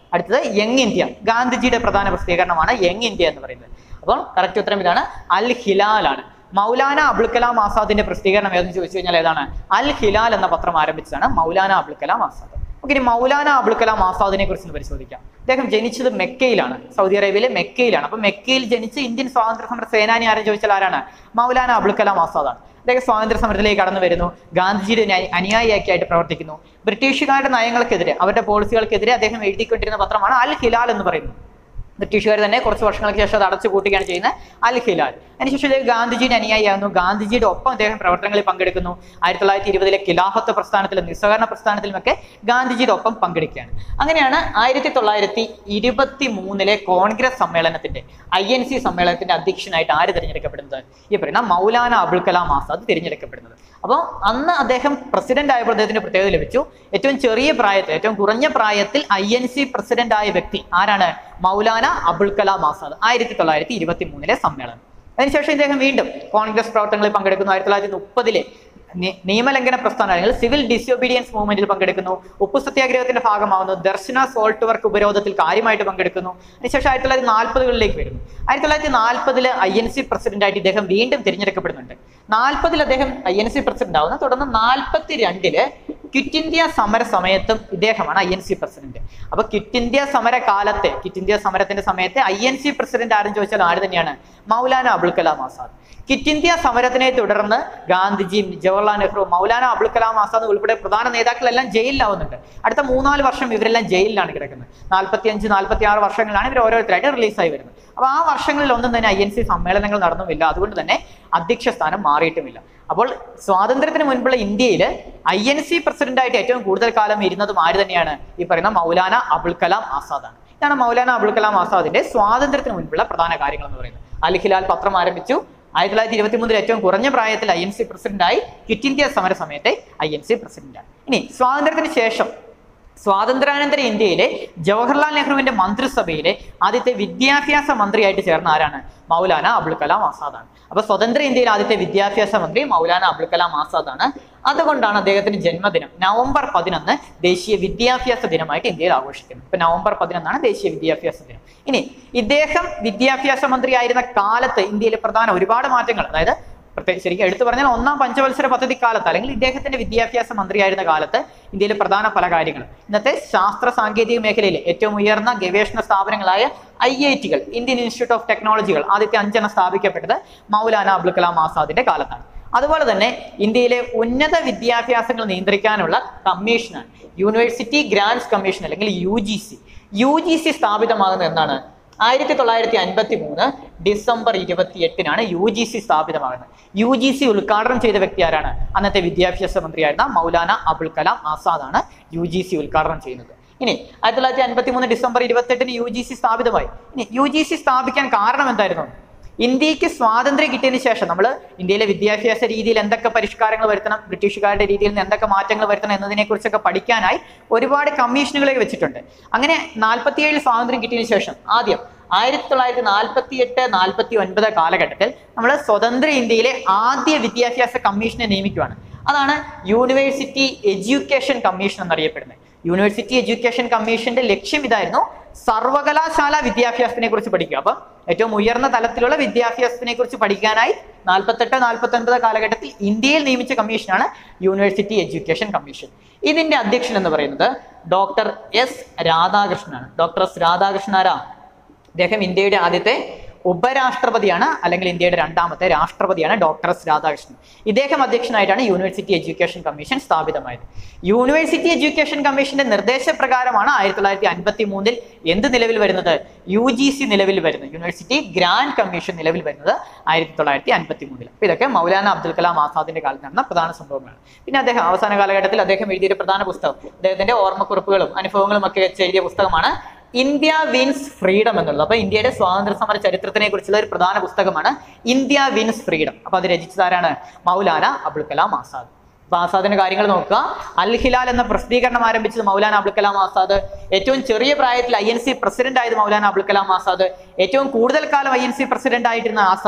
അടുത്തത് യങ് ഇന്ത്യ ഗാന്ധിജിയുടെ പ്രധാന പ്രസിദ്ധീകരണമാണ് യങ് ഇന്ത്യ എന്ന് പറയുന്നത് അപ്പോൾ കറക്റ്റ് ഉത്തരം ഇതാണ് അൽ ഹിലാൽ ആണ് മൗലാന അബുൽ കലാം ആസാദിന്റെ പ്രസിദ്ധീകരണം ഏതെന്ന് ചോദിച്ചു കഴിഞ്ഞാൽ ഏതാണ് അൽ ഹിലാൽ എന്ന പത്രം ആരംഭിച്ചതാണ് മൗലാന അബുൽ കലാം ആസാദ് ഓക്കെ ഇനി മൗലാന അബുൽ കലാം ആസാദിനെ കുറിച്ച് പരിശോധിക്കാം അദ്ദേഹം ജനിച്ചത് മെക്കയിലാണ് സൗദി അറേബ്യയിലെ മെക്കയിലാണ് അപ്പൊ മെക്കയിൽ ജനിച്ച് ഇന്ത്യൻ സ്വാതന്ത്ര്യ സമര സേനാനി ആരും ചോദിച്ചാൽ ആരാണ് മൗലാന അബുൽ കലാം ആസാദാണ് അദ്ദേഹം സ്വാതന്ത്ര്യ സമരത്തിലേക്ക് കടന്നു വരുന്നു ഗാന്ധിജിയുടെ ന്യായ- അനുയായിയൊക്കെ ആയിട്ട് പ്രവർത്തിക്കുന്നു ബ്രിട്ടീഷുകാരുടെ നയങ്ങൾക്കെതിരെ അവരുടെ പോളിസികൾക്കെതിരെ അദ്ദേഹം എഴുതിക്കൊണ്ടിരുന്ന പത്രമാണ് അൽ ഹിലാൽ എന്ന് പറയുന്നത് ബ്രിട്ടീഷുകാർ തന്നെ കുറച്ച് വർഷങ്ങൾക്ക് ശേഷം അത് അടച്ചു പൂട്ടുകയാണ് ചെയ്യുന്നത് അൽ ഹിലാൽ അതിനുശേഷം ഇദ്ദേഹം ഗാന്ധിജിയുടെ അനുയായിയാകുന്നു ഗാന്ധിജിയുടെ ഒപ്പം അദ്ദേഹം പ്രവർത്തനങ്ങളിൽ പങ്കെടുക്കുന്നു ആയിരത്തി തൊള്ളായിരത്തി ഇരുപതിലെ ഖിലാഫത്ത് പ്രസ്ഥാനത്തിലും നിസ്സഹകരണ പ്രസ്ഥാനത്തിലുമൊക്കെ ഗാന്ധിജിയുടെ ഒപ്പം പങ്കെടുക്കുകയാണ് അങ്ങനെയാണ് ആയിരത്തി തൊള്ളായിരത്തി ഇരുപത്തി മൂന്നിലെ കോൺഗ്രസ് സമ്മേളനത്തിന്റെ ഐ എൻ സി സമ്മേളനത്തിന്റെ അധ്യക്ഷനായിട്ട് ആര് തിരഞ്ഞെടുക്കപ്പെടുന്നത് ഈ പറയുന്ന മൗലാന അബുൽ കലാം ആസാദ് തിരഞ്ഞെടുക്കപ്പെടുന്നത് അപ്പോൾ അന്ന് അദ്ദേഹം പ്രസിഡന്റ് ആയപ്പോൾ അദ്ദേഹത്തിന് പ്രത്യേകത ലഭിച്ചു ഏറ്റവും ചെറിയ പ്രായത്തിൽ ഏറ്റവും കുറഞ്ഞ പ്രായത്തിൽ ഐ എൻ സി പ്രസിഡന്റ് ആയ വ്യക്തി ആരാണ് മൗലാന അബുൽ കലാം ആസാദ് ആയിരത്തി തൊള്ളായിരത്തി ഇരുപത്തി മൂന്നിലെ സമ്മേളനം അതിനുശേഷം ഇദ്ദേഹം വീണ്ടും കോൺഗ്രസ് പ്രവർത്തനങ്ങളിൽ പങ്കെടുക്കുന്നു ആയിരത്തി തൊള്ളായിരത്തി മുപ്പതിലെ നിയമലംഘന പ്രസ്ഥാനം അല്ലെങ്കിൽ സിവിൽ ഡിസൊബീഡിയൻസ് മൂവ്മെന്റിൽ പങ്കെടുക്കുന്നു ഉപ്പു സത്യാഗ്രഹത്തിന്റെ ഭാഗമാവുന്നു ദർശന സോൾട്ട് വർക്ക് ഉപരോധത്തിൽ കാര്യമായിട്ട് പങ്കെടുക്കുന്നു അതിനുശേഷം ആയിരത്തി തൊള്ളായിരത്തി നാൽപ്പതുകളിലേക്ക് വരുന്നു ആയിരത്തി തൊള്ളായിരത്തി നാൽപ്പതില് ഐ എൻ സി പ്രസിഡന്റായിട്ട് ഇദ്ദേഹം വീണ്ടും തിരഞ്ഞെടുക്കപ്പെടുന്നുണ്ട് നാൽപ്പതിൽ അദ്ദേഹം ഐ എൻ സി പ്രസിഡന്റ് ആവുന്നു തുടർന്ന് നാൽപ്പത്തി രണ്ടില് ക്വിറ്റ് ഇന്ത്യ സമര സമയത്തും ഇദ്ദേഹമാണ് ഐ എൻ സി പ്രസിഡന്റ് അപ്പൊ ക്വിറ്റ് ഇന്ത്യ സമര കാലത്തെ ക്വിറ്റ് ഇന്ത്യ സമരത്തിന്റെ സമയത്ത് ഐ എൻ സി പ്രസിഡന്റ് ആരും ചോദിച്ചാൽ ആര് തന്നെയാണ് മൗലാന അബുൽ കലാം ആസാദ് ക്വിറ്റ് ഇന്ത്യ സമരത്തിനെ തുടർന്ന് ഗാന്ധിജിയും ജവഹർലാൽ നെഹ്റു മൗലാന അബുൽ കലാം ആസാദ് ഉൾപ്പെടെ പ്രധാന നേതാക്കളെല്ലാം ജയിലിലാവുന്നുണ്ട് അടുത്ത മൂന്നാല് വർഷം ഇവരെല്ലാം ജയിലിലാണ് കിടക്കുന്നത് നാൽപ്പത്തി അഞ്ച് നാൽപ്പത്തി ആറ് വർഷങ്ങളിലാണ് ഇവർ ഓരോരുത്തരായിട്ട് റിലീസായി വരുന്നത് അപ്പൊ ആ വർഷങ്ങളിൽ ഒന്നും തന്നെ ഐ എൻ സി സമ്മേളനങ്ങൾ നടന്നുമില്ല അതുകൊണ്ട് തന്നെ അധ്യക്ഷ സ്ഥാനം മാറിയിട്ടുമില്ല അപ്പോൾ സ്വാതന്ത്ര്യത്തിന് മുൻപുള്ള ഇന്ത്യയിൽ ഐ എൻ സി പ്രസിഡന്റായിട്ട് ഏറ്റവും കൂടുതൽ കാലം ഇരുന്നതും ആര് തന്നെയാണ് ഈ പറയുന്ന മൗലാന അബുൽ കലാം ആസാദാണ് ഇതാണ് മൗലാന അബുൽ കലാം ആസാദിന്റെ സ്വാതന്ത്ര്യത്തിന് മുൻപുള്ള പ്രധാന കാര്യങ്ങൾ എന്ന് പറയുന്നത് അൽ ഹിലാൽ പത്രം ആരംഭിച്ചു ആയിരത്തി തൊള്ളായിരത്തി ഇരുപത്തി മൂന്നിൽ ഏറ്റവും കുറഞ്ഞ പ്രായത്തിൽ ഐ എൻ സി പ്രസിഡന്റായി ക്വിറ്റ് ഇന്ത്യ സമര സമയത്തെ ഐ എൻ സി പ്രസിഡന്റാണ് ഇനി സ്വാതന്ത്ര്യത്തിന് ശേഷം സ്വാതന്ത്ര്യാനന്തര ഇന്ത്യയിലെ ജവഹർലാൽ നെഹ്റുവിന്റെ മന്ത്രിസഭയിലെ ആദ്യത്തെ വിദ്യാഭ്യാസ മന്ത്രിയായിട്ട് ചേർന്ന ആരാണ് മൗലാന അബുൽ കലാം ആസാദാണ് അപ്പൊ സ്വതന്ത്ര ഇന്ത്യയിലെ ആദ്യത്തെ വിദ്യാഭ്യാസ മന്ത്രി മൗലാന അബുൽ കലാം ആസാദാണ് അതുകൊണ്ടാണ് അദ്ദേഹത്തിന്റെ ജന്മദിനം നവംബർ പതിനൊന്ന് ദേശീയ വിദ്യാഭ്യാസ ദിനമായിട്ട് ഇന്ത്യയിൽ ആഘോഷിക്കുന്നത് ഇപ്പൊ നവംബർ പതിനൊന്നാണ് ദേശീയ വിദ്യാഭ്യാസ ദിനം ഇനി ഇദ്ദേഹം വിദ്യാഭ്യാസ മന്ത്രിയായിരുന്ന കാലത്ത് ഇന്ത്യയിലെ പ്രധാന ഒരുപാട് മാറ്റങ്ങൾ അതായത് പ്രത്യേക ശരിക്കും എടുത്തു പറഞ്ഞാൽ ഒന്നാം പഞ്ചവത്സര പദ്ധതി കാലത്ത് അല്ലെങ്കിൽ ഇദ്ദേഹത്തിന്റെ വിദ്യാഭ്യാസ മന്ത്രിയായിരുന്ന കാലത്ത് ഇന്ത്യയിലെ പ്രധാന പല കാര്യങ്ങൾ ഇന്നത്തെ ശാസ്ത്ര സാങ്കേതിക മേഖലയിലെ ഏറ്റവും ഉയർന്ന ഗവേഷണ സ്ഥാപനങ്ങളായ ഐ ഐ ടികൾ ഇന്ത്യൻ ഇൻസ്റ്റിറ്റ്യൂട്ട് ഓഫ് ടെക്നോളജികൾ ആദ്യത്തെ അഞ്ചെണ്ണം സ്ഥാപിക്കപ്പെട്ടത് മൗലാന അബുൽ കലാം ആസാദിന്റെ കാലത്താണ് അതുപോലെ തന്നെ ഇന്ത്യയിലെ ഉന്നത വിദ്യാഭ്യാസങ്ങൾ നിയന്ത്രിക്കാനുള്ള കമ്മീഷനാണ് യൂണിവേഴ്സിറ്റി ഗ്രാൻഡ്സ് കമ്മീഷൻ അല്ലെങ്കിൽ U G C U G C സ്ഥാപിതമാകുന്നത് എന്നാണ് ആയിരത്തി തൊള്ളായിരത്തി അൻപത്തി മൂന്ന് ഡിസംബർ ഇരുപത്തി എട്ടിനാണ് യു ജി സി സ്ഥാപിതമാകുന്നത് യു ജി സി ഉദ്ഘാടനം ചെയ്ത വ്യക്തി ആരാണ് അന്നത്തെ വിദ്യാഭ്യാസ മന്ത്രിയായിരുന്ന മൗലാന അബുൽ കലാം ആസാദാണ് യു ജി സി ഉദ്ഘാടനം ചെയ്യുന്നത് ഇനി ആയിരത്തി തൊള്ളായിരത്തി അൻപത്തി മൂന്ന് ഡിസംബർ ഇരുപത്തെട്ടിന് യു ജി സി സ്ഥാപിതമായി ഇനി യു ജി സി സ്ഥാപിക്കാൻ കാരണം എന്തായിരുന്നു ഇന്ത്യക്ക് സ്വാതന്ത്ര്യം കിട്ടിയതിന് ശേഷം നമ്മൾ ഇന്ത്യയിലെ വിദ്യാഭ്യാസ രീതിയിൽ എന്തൊക്കെ പരിഷ്കാരങ്ങൾ വരുത്തണം ബ്രിട്ടീഷുകാരുടെ രീതിയിൽ നിന്ന് എന്തൊക്കെ മാറ്റങ്ങൾ വരുത്തണം എന്നതിനെ കുറിച്ചൊക്കെ പഠിക്കാനായി ഒരുപാട് കമ്മീഷനുകളെ വെച്ചിട്ടുണ്ട് അങ്ങനെ നാൽപ്പത്തിയേഴ് സ്വാതന്ത്ര്യം കിട്ടിയതിന് ശേഷം ആദ്യം ആയിരത്തി തൊള്ളായിരത്തി നാൽപ്പത്തി എട്ട് നാൽപ്പത്തി ഒൻപത് കാലഘട്ടത്തിൽ നമ്മൾ സ്വതന്ത്ര ഇന്ത്യയിലെ ആദ്യ വിദ്യാഭ്യാസ കമ്മീഷനെ നിയമിക്കുകയാണ് അതാണ് യൂണിവേഴ്സിറ്റി എഡ്യൂക്കേഷൻ കമ്മീഷൻ എന്നറിയപ്പെടുന്നത് യൂണിവേഴ്സിറ്റി എഡ്യൂക്കേഷൻ കമ്മീഷന്റെ ലക്ഷ്യം ഇതായിരുന്നു സർവകലാശാല വിദ്യാഭ്യാസത്തിനെ കുറിച്ച് പഠിക്കുക അപ്പം ഏറ്റവും ഉയർന്ന തലത്തിലുള്ള വിദ്യാഭ്യാസത്തിനെ കുറിച്ച് പഠിക്കാനായി നാൽപ്പത്തെട്ട് നാൽപ്പത്തി ഒൻപത് കാലഘട്ടത്തിൽ ഇന്ത്യയിൽ നിയമിച്ച കമ്മീഷനാണ് യൂണിവേഴ്സിറ്റി എഡ്യൂക്കേഷൻ കമ്മീഷൻ ഇതിന്റെ അധ്യക്ഷൻ എന്ന് പറയുന്നത് ഡോക്ടർ എസ് രാധാകൃഷ്ണനാണ് ഡോക്ടർ എസ് രാധാകൃഷ്ണൻ ആരാ അദ്ദേഹം ഇന്ത്യയുടെ ആദ്യത്തെ ഉപരാഷ്ട്രപതിയാണ് അല്ലെങ്കിൽ ഇന്ത്യയുടെ രണ്ടാമത്തെ രാഷ്ട്രപതിയാണ് ഡോക്ടർ എസ് രാധാകൃഷ്ണൻ ഇദ്ദേഹം അധ്യക്ഷനായിട്ടാണ് യൂണിവേഴ്സിറ്റി എഡ്യൂക്കേഷൻ കമ്മീഷൻ സ്ഥാപിതമായത് യൂണിവേഴ്സിറ്റി എഡ്യൂക്കേഷൻ കമ്മീഷന്റെ നിർദ്ദേശപ്രകാരമാണ് ആയിരത്തി തൊള്ളായിരത്തി അൻപത്തി മൂന്നിൽ എന്ത് നിലവിൽ വരുന്നത് യു ജി സി നിലവിൽ വരുന്നത് യൂണിവേഴ്സിറ്റി ഗ്രാൻഡ് കമ്മീഷൻ നിലവിൽ വരുന്നത് ആയിരത്തി തൊള്ളായിരത്തി അൻപത്തി മൂന്നിൽ അപ്പൊ ഇതൊക്കെ മൗലാന അബ്ദുൽ കലാം ആസാദിന്റെ കാലത്ത് നടന്ന പ്രധാന സംഭവങ്ങളാണ് പിന്നെ അദ്ദേഹം അവസാന കാലഘട്ടത്തിൽ അദ്ദേഹം എഴുതിയ പ്രധാന പുസ്തകം അദ്ദേഹത്തിന്റെ ഓർമ്മക്കുറിപ്പുകളും അനുഭവങ്ങളും ഒക്കെ വെച്ച് എഴുതിയ പുസ്തകമാണ് ഇന്ത്യ വിൻസ് ഫ്രീഡം എന്നുള്ളത് അപ്പൊ ഇന്ത്യയുടെ സ്വാതന്ത്ര്യ സമര ചരിത്രത്തിനെ കുറിച്ചുള്ള ഒരു പ്രധാന പുസ്തകമാണ് ഇന്ത്യ വിൻസ് ഫ്രീഡം അപ്പൊ അത് രചിച്ചതാരാണ് മൗലാന അബുൽ കലാം ആസാദ് അപ്പൊ ആസാദിന്റെ കാര്യങ്ങൾ നോക്കുക അൽ ഹിലാൽ എന്ന പ്രസിദ്ധീകരണം ആരംഭിച്ചത് മൗലാന അബുൽ കലാം ആസാദ് ഏറ്റവും ചെറിയ പ്രായത്തിൽ ഐ എൻ സി പ്രസിഡന്റ് ആയത് മൗലാന അബുൽ കലാം ആസാദ് ഏറ്റവും കൂടുതൽ കാലം ഐ എൻ സി പ്രസിഡന്റ് ആയിട്ടിരുന്ന ആസാദ്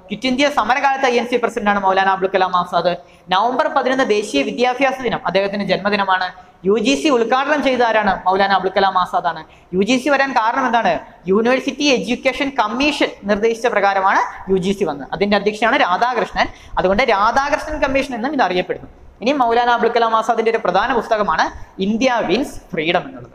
ക്വിറ്റ് ഇന്ത്യ സമരകാലത്ത് ഐ എൻ സി പ്രസിഡന്റാണ് മൗലാന അബുൽ കലാം ആസാദ് നവംബർ പതിനൊന്ന് ദേശീയ വിദ്യാഭ്യാസ ദിനം അദ്ദേഹത്തിന്റെ ജന്മദിനമാണ് യു ജി സി ഉദ്ഘാടനം ചെയ്ത ആരാണ് മൗലാന അബുൽ കലാം ആസാദ് ആണ് യു ജി സി വരാൻ കാരണം എന്താണ് യൂണിവേഴ്സിറ്റി എഡ്യൂക്കേഷൻ കമ്മീഷൻ നിർദ്ദേശിച്ച പ്രകാരമാണ് യു ജി സി വന്നത് അതിന്റെ അധ്യക്ഷനാണ് രാധാകൃഷ്ണൻ അതുകൊണ്ട് രാധാകൃഷ്ണൻ കമ്മീഷൻ എന്നും ഇത് അറിയപ്പെടുന്നു ഇനി മൗലാന അബുൽ കലാം ആസാദിന്റെ ഒരു പ്രധാന പുസ്തകമാണ് ഇന്ത്യ വിൻസ് ഫ്രീഡം എന്നുള്ളത്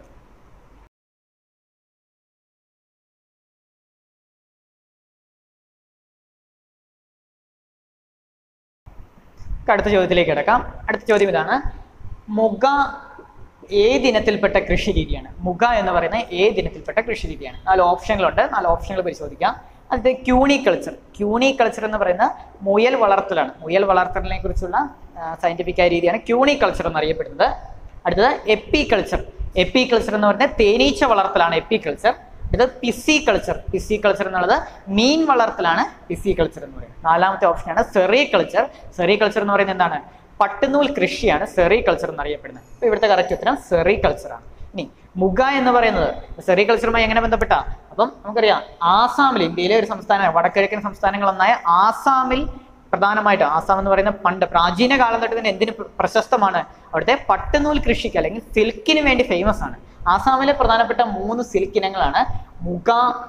അടുത്ത ചോദ്യത്തിലേക്ക് കിടക്കാം അടുത്ത ചോദ്യം ഇതാണ് മുഗ ഏത് ഇനത്തിൽപ്പെട്ട കൃഷി രീതിയാണ് മുഗ എന്ന് പറയുന്ന ഏത് ഇനത്തിൽപ്പെട്ട കൃഷി രീതിയാണ് നാല് ഓപ്ഷനുകളുണ്ട് നാല് ഓപ്ഷനുകൾ പരിശോധിക്കാം അത് ക്യൂണി കൾച്ചർ ക്യൂണി കൾച്ചർ എന്ന് പറയുന്ന മുയൽ വളർത്തലാണ് മുയൽ വളർത്തലിനെ കുറിച്ചുള്ള സയന്റിഫിക് ആയ രീതിയാണ് ക്യൂണി കൾച്ചർ എന്നറിയപ്പെടുന്നത് അടുത്തത് എപ്പി കൾച്ചർ എപ്പി കൾച്ചർ എന്ന് പറഞ്ഞാൽ തേനീച്ച വളർത്തലാണ് എപ്പി കൾച്ചർ ഇത് പിസി കൾച്ചർ പിസി കൾച്ചർ എന്നുള്ളത് മീൻ വളർത്തലാണ് പിസി കൾച്ചർ എന്ന് പറയുന്നത് നാലാമത്തെ ഓപ്ഷനാണ് സെറി കൾച്ചർ സെറി കൾച്ചർ എന്ന് പറയുന്നത് എന്താണ് പട്ടുനൂൽ കൃഷിയാണ് സെറി കൾച്ചർ എന്നറിയപ്പെടുന്നത് അപ്പൊ ഇവിടുത്തെ കറക്റ്റ് ഉത്തരം സെറി കൾച്ചർ ആണ് ഇനി മുഗ എന്ന് പറയുന്നത് സെറി കൾച്ചറുമായി എങ്ങനെ ബന്ധപ്പെട്ട അപ്പം നമുക്കറിയാം ആസാമിൽ ഇന്ത്യയിലെ ഒരു സംസ്ഥാനമാണ് വടക്കിഴക്കൻ സംസ്ഥാനങ്ങളൊന്നായ ആസാമിൽ പ്രധാനമായിട്ട് ആസാം എന്ന് പറയുന്ന പണ്ട് പ്രാചീന കാലം തൊട്ട് തന്നെ എന്തിന് പ്ര- പ്രശസ്തമാണ് അവിടുത്തെ പട്ടുനൂൽ കൃഷിക്ക് അല്ലെങ്കിൽ സിൽക്കിന് വേണ്ടി ഫേമസ് ആണ് ആസാമിലെ പ്രധാനപ്പെട്ട മൂന്ന് സിൽക്ക് ഇനങ്ങളാണ് മുഗ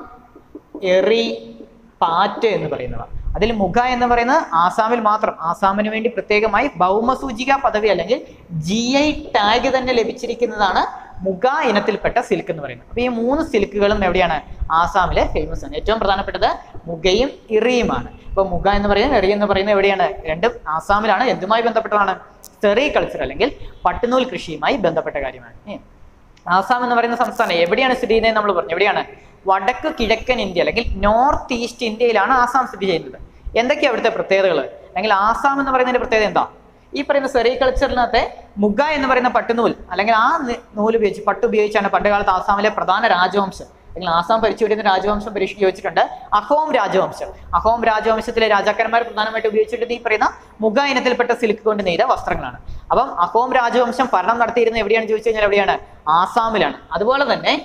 എറി പാറ്റ് എന്ന് പറയുന്നവ അതിൽ മുഗ എന്ന് പറയുന്നത് ആസാമിൽ മാത്രം ആസാമിന് വേണ്ടി പ്രത്യേകമായി ഭൗമസൂചിക പദവി അല്ലെങ്കിൽ ജി ഐ ടാഗ് തന്നെ ലഭിച്ചിരിക്കുന്നതാണ് മുഗ ഇനത്തിൽപ്പെട്ട സിൽക്ക് എന്ന് പറയുന്നത് അപ്പൊ ഈ മൂന്ന് സിൽക്കുകളും എവിടെയാണ് ആസാമിലെ ഫേമസ് ആണ് ഏറ്റവും പ്രധാനപ്പെട്ടത് മുഗയും ഇറിയുമാണ് ഇപ്പൊ മുഗ എന്ന് പറയുന്നത് എറി എന്ന് പറയുന്നത് എവിടെയാണ് രണ്ടും ആസാമിലാണ് എന്തുമായി ബന്ധപ്പെട്ടതാണ് സെറി കൾച്ചർ അല്ലെങ്കിൽ പട്ടുനൂൽ കൃഷിയുമായി ബന്ധപ്പെട്ട കാര്യമാണ് ഇനി ആസാം എന്ന് പറയുന്ന സംസ്ഥാനം എവിടെയാണ് സ്ഥിതി ചെയ്യുന്നത് നമ്മൾ പറഞ്ഞു എവിടെയാണ് വടക്ക് കിഴക്കൻ ഇന്ത്യ അല്ലെങ്കിൽ നോർത്ത് ഈസ്റ്റ് ഇന്ത്യയിലാണ് ആസാം സ്ഥിതി ചെയ്യുന്നത് എന്തൊക്കെയാണ് അവിടുത്തെ പ്രത്യേകതകൾ അല്ലെങ്കിൽ ആസാം എന്ന് പറയുന്നതിന്റെ പ്രത്യേകത എന്താ ഈ പറയുന്ന സെറികൾച്ചറിനകത്തെ മുഗ എന്ന് പറയുന്ന പട്ടുനൂൽ അല്ലെങ്കിൽ ആ നി- നൂല് ഉപയോഗിച്ച് പട്ട് ഉപയോഗിച്ചാണ് പണ്ട് കാലത്ത് ആസാമിലെ പ്രധാന രാജവംശം അല്ലെങ്കിൽ ആസാം ഭരിച്ചുകൊണ്ടിരുന്ന രാജവംശം പരീക്ഷ ചോദിച്ചിട്ടുണ്ട് അഹോം രാജവംശം അഹോം രാജവംശത്തിലെ രാജാക്കന്മാർ പ്രധാനമായിട്ട് ഉപയോഗിച്ചിരുന്നത് ഈ പറയുന്ന മുഗ ഇനത്തിൽപ്പെട്ട സിൽക്ക് കൊണ്ട് നെയ്ത വസ്ത്രങ്ങളാണ് അപ്പം അഹോം രാജവംശം ഭരണം നടത്തിയിരുന്നത് എവിടെയാണ് ചോദിച്ചു കഴിഞ്ഞാൽ എവിടെയാണ് ആസാമിലാണ് അതുപോലെ തന്നെ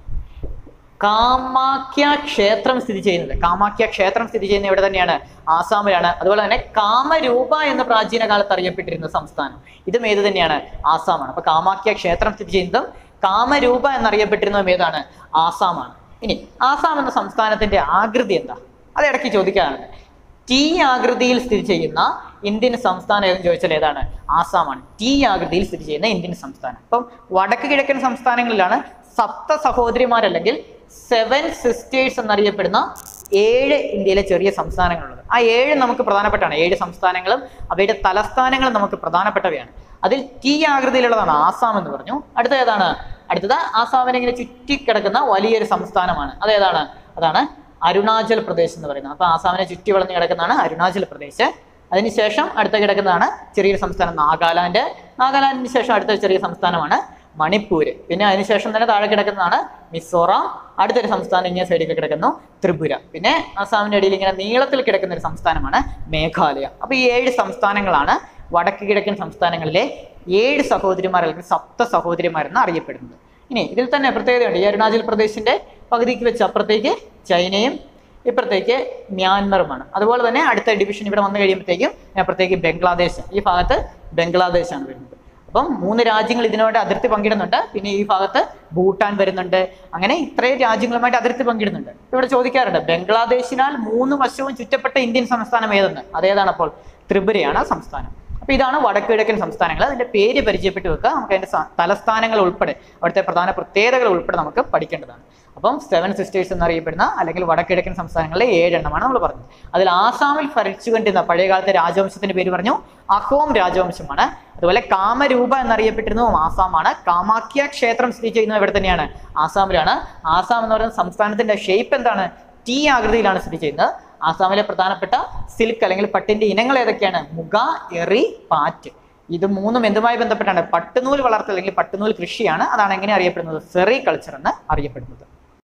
കാമാഖ്യ ക്ഷേത്രം സ്ഥിതി ചെയ്യുന്നത് കാമാഖ്യ ക്ഷേത്രം സ്ഥിതി ചെയ്യുന്നത് എവിടെ തന്നെയാണ് ആസാമിലാണ് അതുപോലെ തന്നെ കാമരൂപ എന്ന പ്രാചീന കാലത്ത് അറിയപ്പെട്ടിരുന്ന സംസ്ഥാനം ഇതും ഏത് തന്നെയാണ് ആസാമാണ് അപ്പൊ കാമാഖ്യ ക്ഷേത്രം സ്ഥിതി ചെയ്യുന്നതും കാമരൂപ എന്നറിയപ്പെട്ടിരുന്നതും ഏതാണ് ആസാമാണ് ഇനി ആസാം എന്ന സംസ്ഥാനത്തിന്റെ ആകൃതി എന്താ അത് ഇടയ്ക്ക് ചോദിക്കാറുണ്ട് ടി ആകൃതിയിൽ സ്ഥിതി ചെയ്യുന്ന ഇന്ത്യൻ സംസ്ഥാനം ഏതെന്ന് ചോദിച്ചാൽ ഏതാണ് ആസാമാണ് ടി ആകൃതിയിൽ സ്ഥിതി ചെയ്യുന്ന ഇന്ത്യൻ സംസ്ഥാനം അപ്പം വടക്ക് കിഴക്കൻ സംസ്ഥാനങ്ങളിലാണ് സപ്ത സഹോദരിമാരല്ലെങ്കിൽ സെവൻ സിസ്റ്റേഴ്സ് എന്നറിയപ്പെടുന്ന ഏഴ് ഇന്ത്യയിലെ ചെറിയ സംസ്ഥാനങ്ങളുള്ളത് ആ ഏഴ് നമുക്ക് പ്രധാനപ്പെട്ടാണ് ഏഴ് സംസ്ഥാനങ്ങളും അവയുടെ തലസ്ഥാനങ്ങളും നമുക്ക് പ്രധാനപ്പെട്ടവയാണ് അതിൽ ടി ആകൃതിയിലുള്ളതാണ് ആസാം എന്ന് പറഞ്ഞു അടുത്ത ഏതാണ് അടുത്തത് ആസാമിനെ ഇങ്ങനെ ചുറ്റിക്കിടക്കുന്ന വലിയൊരു സംസ്ഥാനമാണ് അതേതാണ് അതാണ് അരുണാചൽ പ്രദേശ് എന്ന് പറയുന്നത് അപ്പൊ ആസാമിനെ ചുറ്റി വളഞ്ഞു കിടക്കുന്നതാണ് അരുണാചൽ പ്രദേശ് അതിനുശേഷം അടുത്ത കിടക്കുന്നതാണ് ചെറിയൊരു സംസ്ഥാനം നാഗാലാൻഡ് നാഗാലാൻഡിന് ശേഷം അടുത്ത ചെറിയ സംസ്ഥാനമാണ് മണിപ്പൂര് പിന്നെ അതിനുശേഷം തന്നെ താഴെ കിടക്കുന്നതാണ് മിസോറാം അടുത്തൊരു സംസ്ഥാനം ഇങ്ങനെ സൈഡിൽ കിടക്കുന്നു ത്രിപുര പിന്നെ ആസാമിന്റെ ഇടയിൽ ഇങ്ങനെ നീളത്തിൽ കിടക്കുന്ന ഒരു സംസ്ഥാനമാണ് മേഘാലയ അപ്പൊ ഈ ഏഴ് സംസ്ഥാനങ്ങളാണ് വടക്ക് കിഴക്കൻ സംസ്ഥാനങ്ങളിലെ ഏഴ് സഹോദരിമാർ അല്ലെങ്കിൽ സപ്ത സഹോദരിമാരെന്ന് അറിയപ്പെടുന്നത് ഇനി ഇതിൽ തന്നെ പ്രത്യേകതയുണ്ട് ഈ അരുണാചൽ പ്രദേശിന്റെ പകുതിക്ക് വെച്ച് അപ്പുറത്തേക്ക് ചൈനയും ഇപ്പുറത്തേക്ക് മ്യാൻമറുമാണ് അതുപോലെ തന്നെ അടുത്ത ഡിവിഷൻ ഇവിടെ വന്നു കഴിയുമ്പോഴത്തേക്കും അപ്പുറത്തേക്ക് ബംഗ്ലാദേശ് ഈ ഭാഗത്ത് ബംഗ്ലാദേശാണ് വരുന്നത് അപ്പം മൂന്ന് രാജ്യങ്ങൾ ഇതിനോട് അതിർത്തി പങ്കിടുന്നുണ്ട് പിന്നെ ഈ ഭാഗത്ത് ഭൂട്ടാൻ വരുന്നുണ്ട് അങ്ങനെ ഇത്രയും രാജ്യങ്ങളുമായിട്ട് അതിർത്തി പങ്കിടുന്നുണ്ട് ഇവിടെ ചോദിക്കാറുണ്ട് ബംഗ്ലാദേശിനാൽ മൂന്ന് വശവും ചുറ്റപ്പെട്ട ഇന്ത്യൻ സംസ്ഥാനം ഏതെന്ന് അതേതാണ് അപ്പോൾ ത്രിപുരയാണ് ആ സംസ്ഥാനം അപ്പൊ ഇതാണ് വടക്ക് കിഴക്കൻ സംസ്ഥാനങ്ങൾ അതിന്റെ പേര് പരിചയപ്പെട്ട് വെക്കുക നമുക്ക് അതിന്റെ സ- തലസ്ഥാനങ്ങൾ ഉൾപ്പെടെ അവിടുത്തെ പ്രധാന പ്രത്യേകതകൾ ഉൾപ്പെടെ നമുക്ക് പഠിക്കേണ്ടതാണ് അപ്പം സെവൻ സിസ്റ്റേഴ്സ് എന്നറിയപ്പെടുന്ന അല്ലെങ്കിൽ വടക്കിഴക്കൻ സംസ്ഥാനങ്ങളിലെ ഏഴെണ്ണമാണ് നമ്മൾ പറഞ്ഞത് അതിൽ ആസാമിൽ ഭരിച്ചുകൊണ്ടിരുന്ന പഴയകാലത്തെ രാജവംശത്തിന്റെ പേര് പറഞ്ഞു അഹോം രാജവംശമാണ് അതുപോലെ കാമരൂപ എന്നറിയപ്പെട്ടിരുന്നതും ആസാമാണ് കാമാഖ്യ ക്ഷേത്രം സ്ഥിതി ചെയ്യുന്നത് ഇവിടെ തന്നെയാണ് ആസാമിലാണ് ആസാം എന്ന് പറയുന്ന സംസ്ഥാനത്തിന്റെ ഷേപ്പ് എന്താണ് ടി ആകൃതിയിലാണ് സ്ഥിതി ചെയ്യുന്നത് ആസാമിലെ പ്രധാനപ്പെട്ട സിൽക്ക് അല്ലെങ്കിൽ പട്ടിന്റെ ഇനങ്ങൾ ഏതൊക്കെയാണ് മുഗ എറി പാറ്റ് ഇത് മൂന്നും എന്തുമായി ബന്ധപ്പെട്ടാണ് പട്ടുനൂൽ വളർത്തൽ അല്ലെങ്കിൽ പട്ടുനൂൽ കൃഷിയാണ് അതാണ് എങ്ങനെ അറിയപ്പെടുന്നത് സെറി കൾച്ചർ എന്ന് അറിയപ്പെടുന്നത്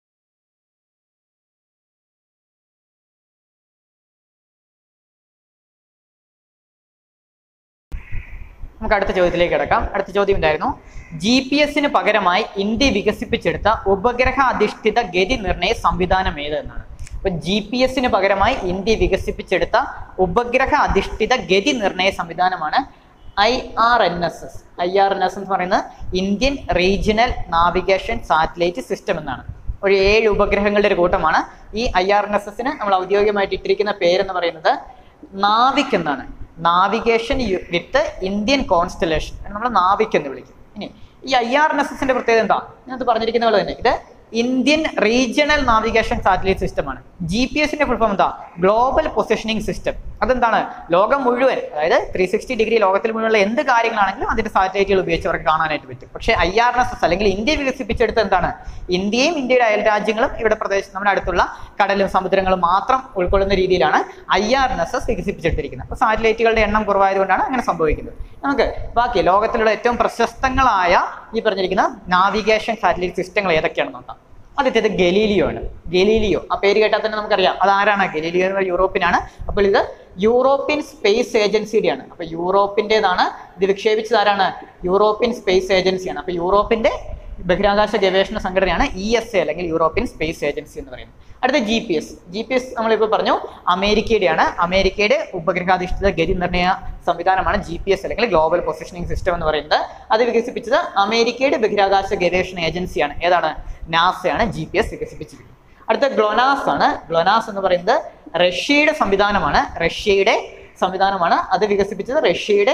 നമുക്ക് അടുത്ത ചോദ്യത്തിലേക്ക് കിടക്കാം അടുത്ത ചോദ്യം ഉണ്ടായിരുന്നു ജി പി എസിന് പകരമായി ഇന്ത്യ വികസിപ്പിച്ചെടുത്ത ഉപഗ്രഹ അധിഷ്ഠിത ഗതി നിർണയ സംവിധാനം ഏത് എന്നാണ് ഇപ്പൊ ജി പി എസിന് പകരമായി ഇന്ത്യ വികസിപ്പിച്ചെടുത്ത ഉപഗ്രഹ അധിഷ്ഠിത ഗതി നിർണയ സംവിധാനമാണ് I R N S S I R N S എന്ന് പറയുന്നത് Indian regional navigation satellite system എന്നാണ് ഒരു ഏഴ് ഉപഗ്രഹങ്ങളുടെ ഒരു കൂട്ടമാണ് ഈ ഐ ആർ എൻ എസ് എസിന് നമ്മൾ ഔദ്യോഗികമായിട്ട് ഇട്ടിരിക്കുന്ന പേരെന്ന് പറയുന്നത് നാവിക് എന്നാണ് നാവിഗേഷൻ വിത്ത് ഇന്ത്യൻ കോൺസ്റ്റലേഷൻ നമ്മൾ നാവിക് എന്ന് വിളിക്കും ഇനി ഈ ഐ ആർ എൻ എസ് എസിന്റെ പ്രത്യേകത എന്താ ഇതിനകത്ത് പറഞ്ഞിരിക്കുന്ന പോലെ തന്നെ ഇത് ഇന്ത്യൻ റീജിയണൽ നാവിഗേഷൻ സാറ്റലൈറ്റ് സിസ്റ്റമാണ് ജി പി എസിന്റെ ഫുൾ ഫോം എന്താ ഗ്ലോബൽ പൊസിഷനിങ് സിസ്റ്റം അതെന്താണ് ലോകം മുഴുവൻ അതായത് ത്രീ സിക്സ്റ്റി ഡിഗ്രി ലോകത്തിൽ മുഴുവനുള്ള എന്ത് കാര്യങ്ങളാണെങ്കിലും അതിന്റെ സാറ്റലൈറ്റുകൾ ഉപയോഗിച്ച് അവർക്ക് കാണാനായിട്ട് പറ്റും പക്ഷേ I R N S S അല്ലെങ്കിൽ ഇന്ത്യ വികസിപ്പിച്ചെടുത്ത എന്താണ് ഇന്ത്യയും ഇന്ത്യയുടെ അയൽ രാജ്യങ്ങളും ഇവിടെ പ്രദേശം നമ്മുടെ അടുത്തുള്ള കടലും സമുദ്രങ്ങളും മാത്രം ഉൾക്കൊള്ളുന്ന രീതിയിലാണ് I R N S S വികസിപ്പിച്ചെടുത്തിരിക്കുന്നത് അപ്പോൾ സാറ്റലൈറ്റുകളുടെ എണ്ണം കുറവായതുകൊണ്ടാണ് അങ്ങനെ സംഭവിക്കുന്നത് നമുക്ക് ബാക്കി ലോകത്തിലുള്ള ഏറ്റവും പ്രശസ്തങ്ങളായ ഈ പറഞ്ഞിരിക്കുന്ന നാവിഗേഷൻ സാറ്റലൈറ്റ് സിസ്റ്റങ്ങൾ ഏതൊക്കെയാണെന്ന് നോക്കാം ആദ്യത്തേത് ഗലീലിയോ ആണ് ഗലീലിയോ ആ പേര് കേട്ടാൽ തന്നെ നമുക്കറിയാം അതാരാണ് ഗലീലിയോ എന്ന യൂറോപ്പിനാണ് അപ്പോൾ ഇത് യൂറോപ്യൻ സ്പേസ് ഏജൻസിയുടെയാണ് അപ്പൊ യൂറോപ്പിൻ്റെതാണ് ഇത് വിക്ഷേപിച്ചത് ആരാണ് യൂറോപ്യൻ സ്പേസ് ഏജൻസിയാണ് അപ്പൊ യൂറോപ്പിന്റെ ബഹിരാകാശ ഗവേഷണ സംഘടനയാണ് ഇ എസ് എ അല്ലെങ്കിൽ യൂറോപ്യൻ സ്പേസ് ഏജൻസി എന്ന് പറയുന്നത് അടുത്ത G P S G P S നമ്മളിപ്പോൾ പറഞ്ഞു അമേരിക്കയുടെയാണ് അമേരിക്കയുടെ ഉപഗ്രഹാധിഷ്ഠിത ഗതി നിർണയ സംവിധാനമാണ് ജി പി എസ് അല്ലെങ്കിൽ ഗ്ലോബൽ പൊസിഷനിങ് സിസ്റ്റം എന്ന് പറയുന്നത് അത് വികസിപ്പിച്ചത് അമേരിക്കയുടെ ബഹിരാകാശ ഗവേഷണ ഏജൻസിയാണ് ഏതാണ് നാസയാണ് ജി പി എസ് വികസിപ്പിച്ചിരിക്കുന്നത് അടുത്ത ഗ്ലോനാസ് ആണ് ഗ്ലോനാസ് എന്ന് പറയുന്നത് റഷ്യയുടെ സംവിധാനമാണ് റഷ്യയുടെ സംവിധാനമാണ് അത് വികസിപ്പിച്ചത് റഷ്യയുടെ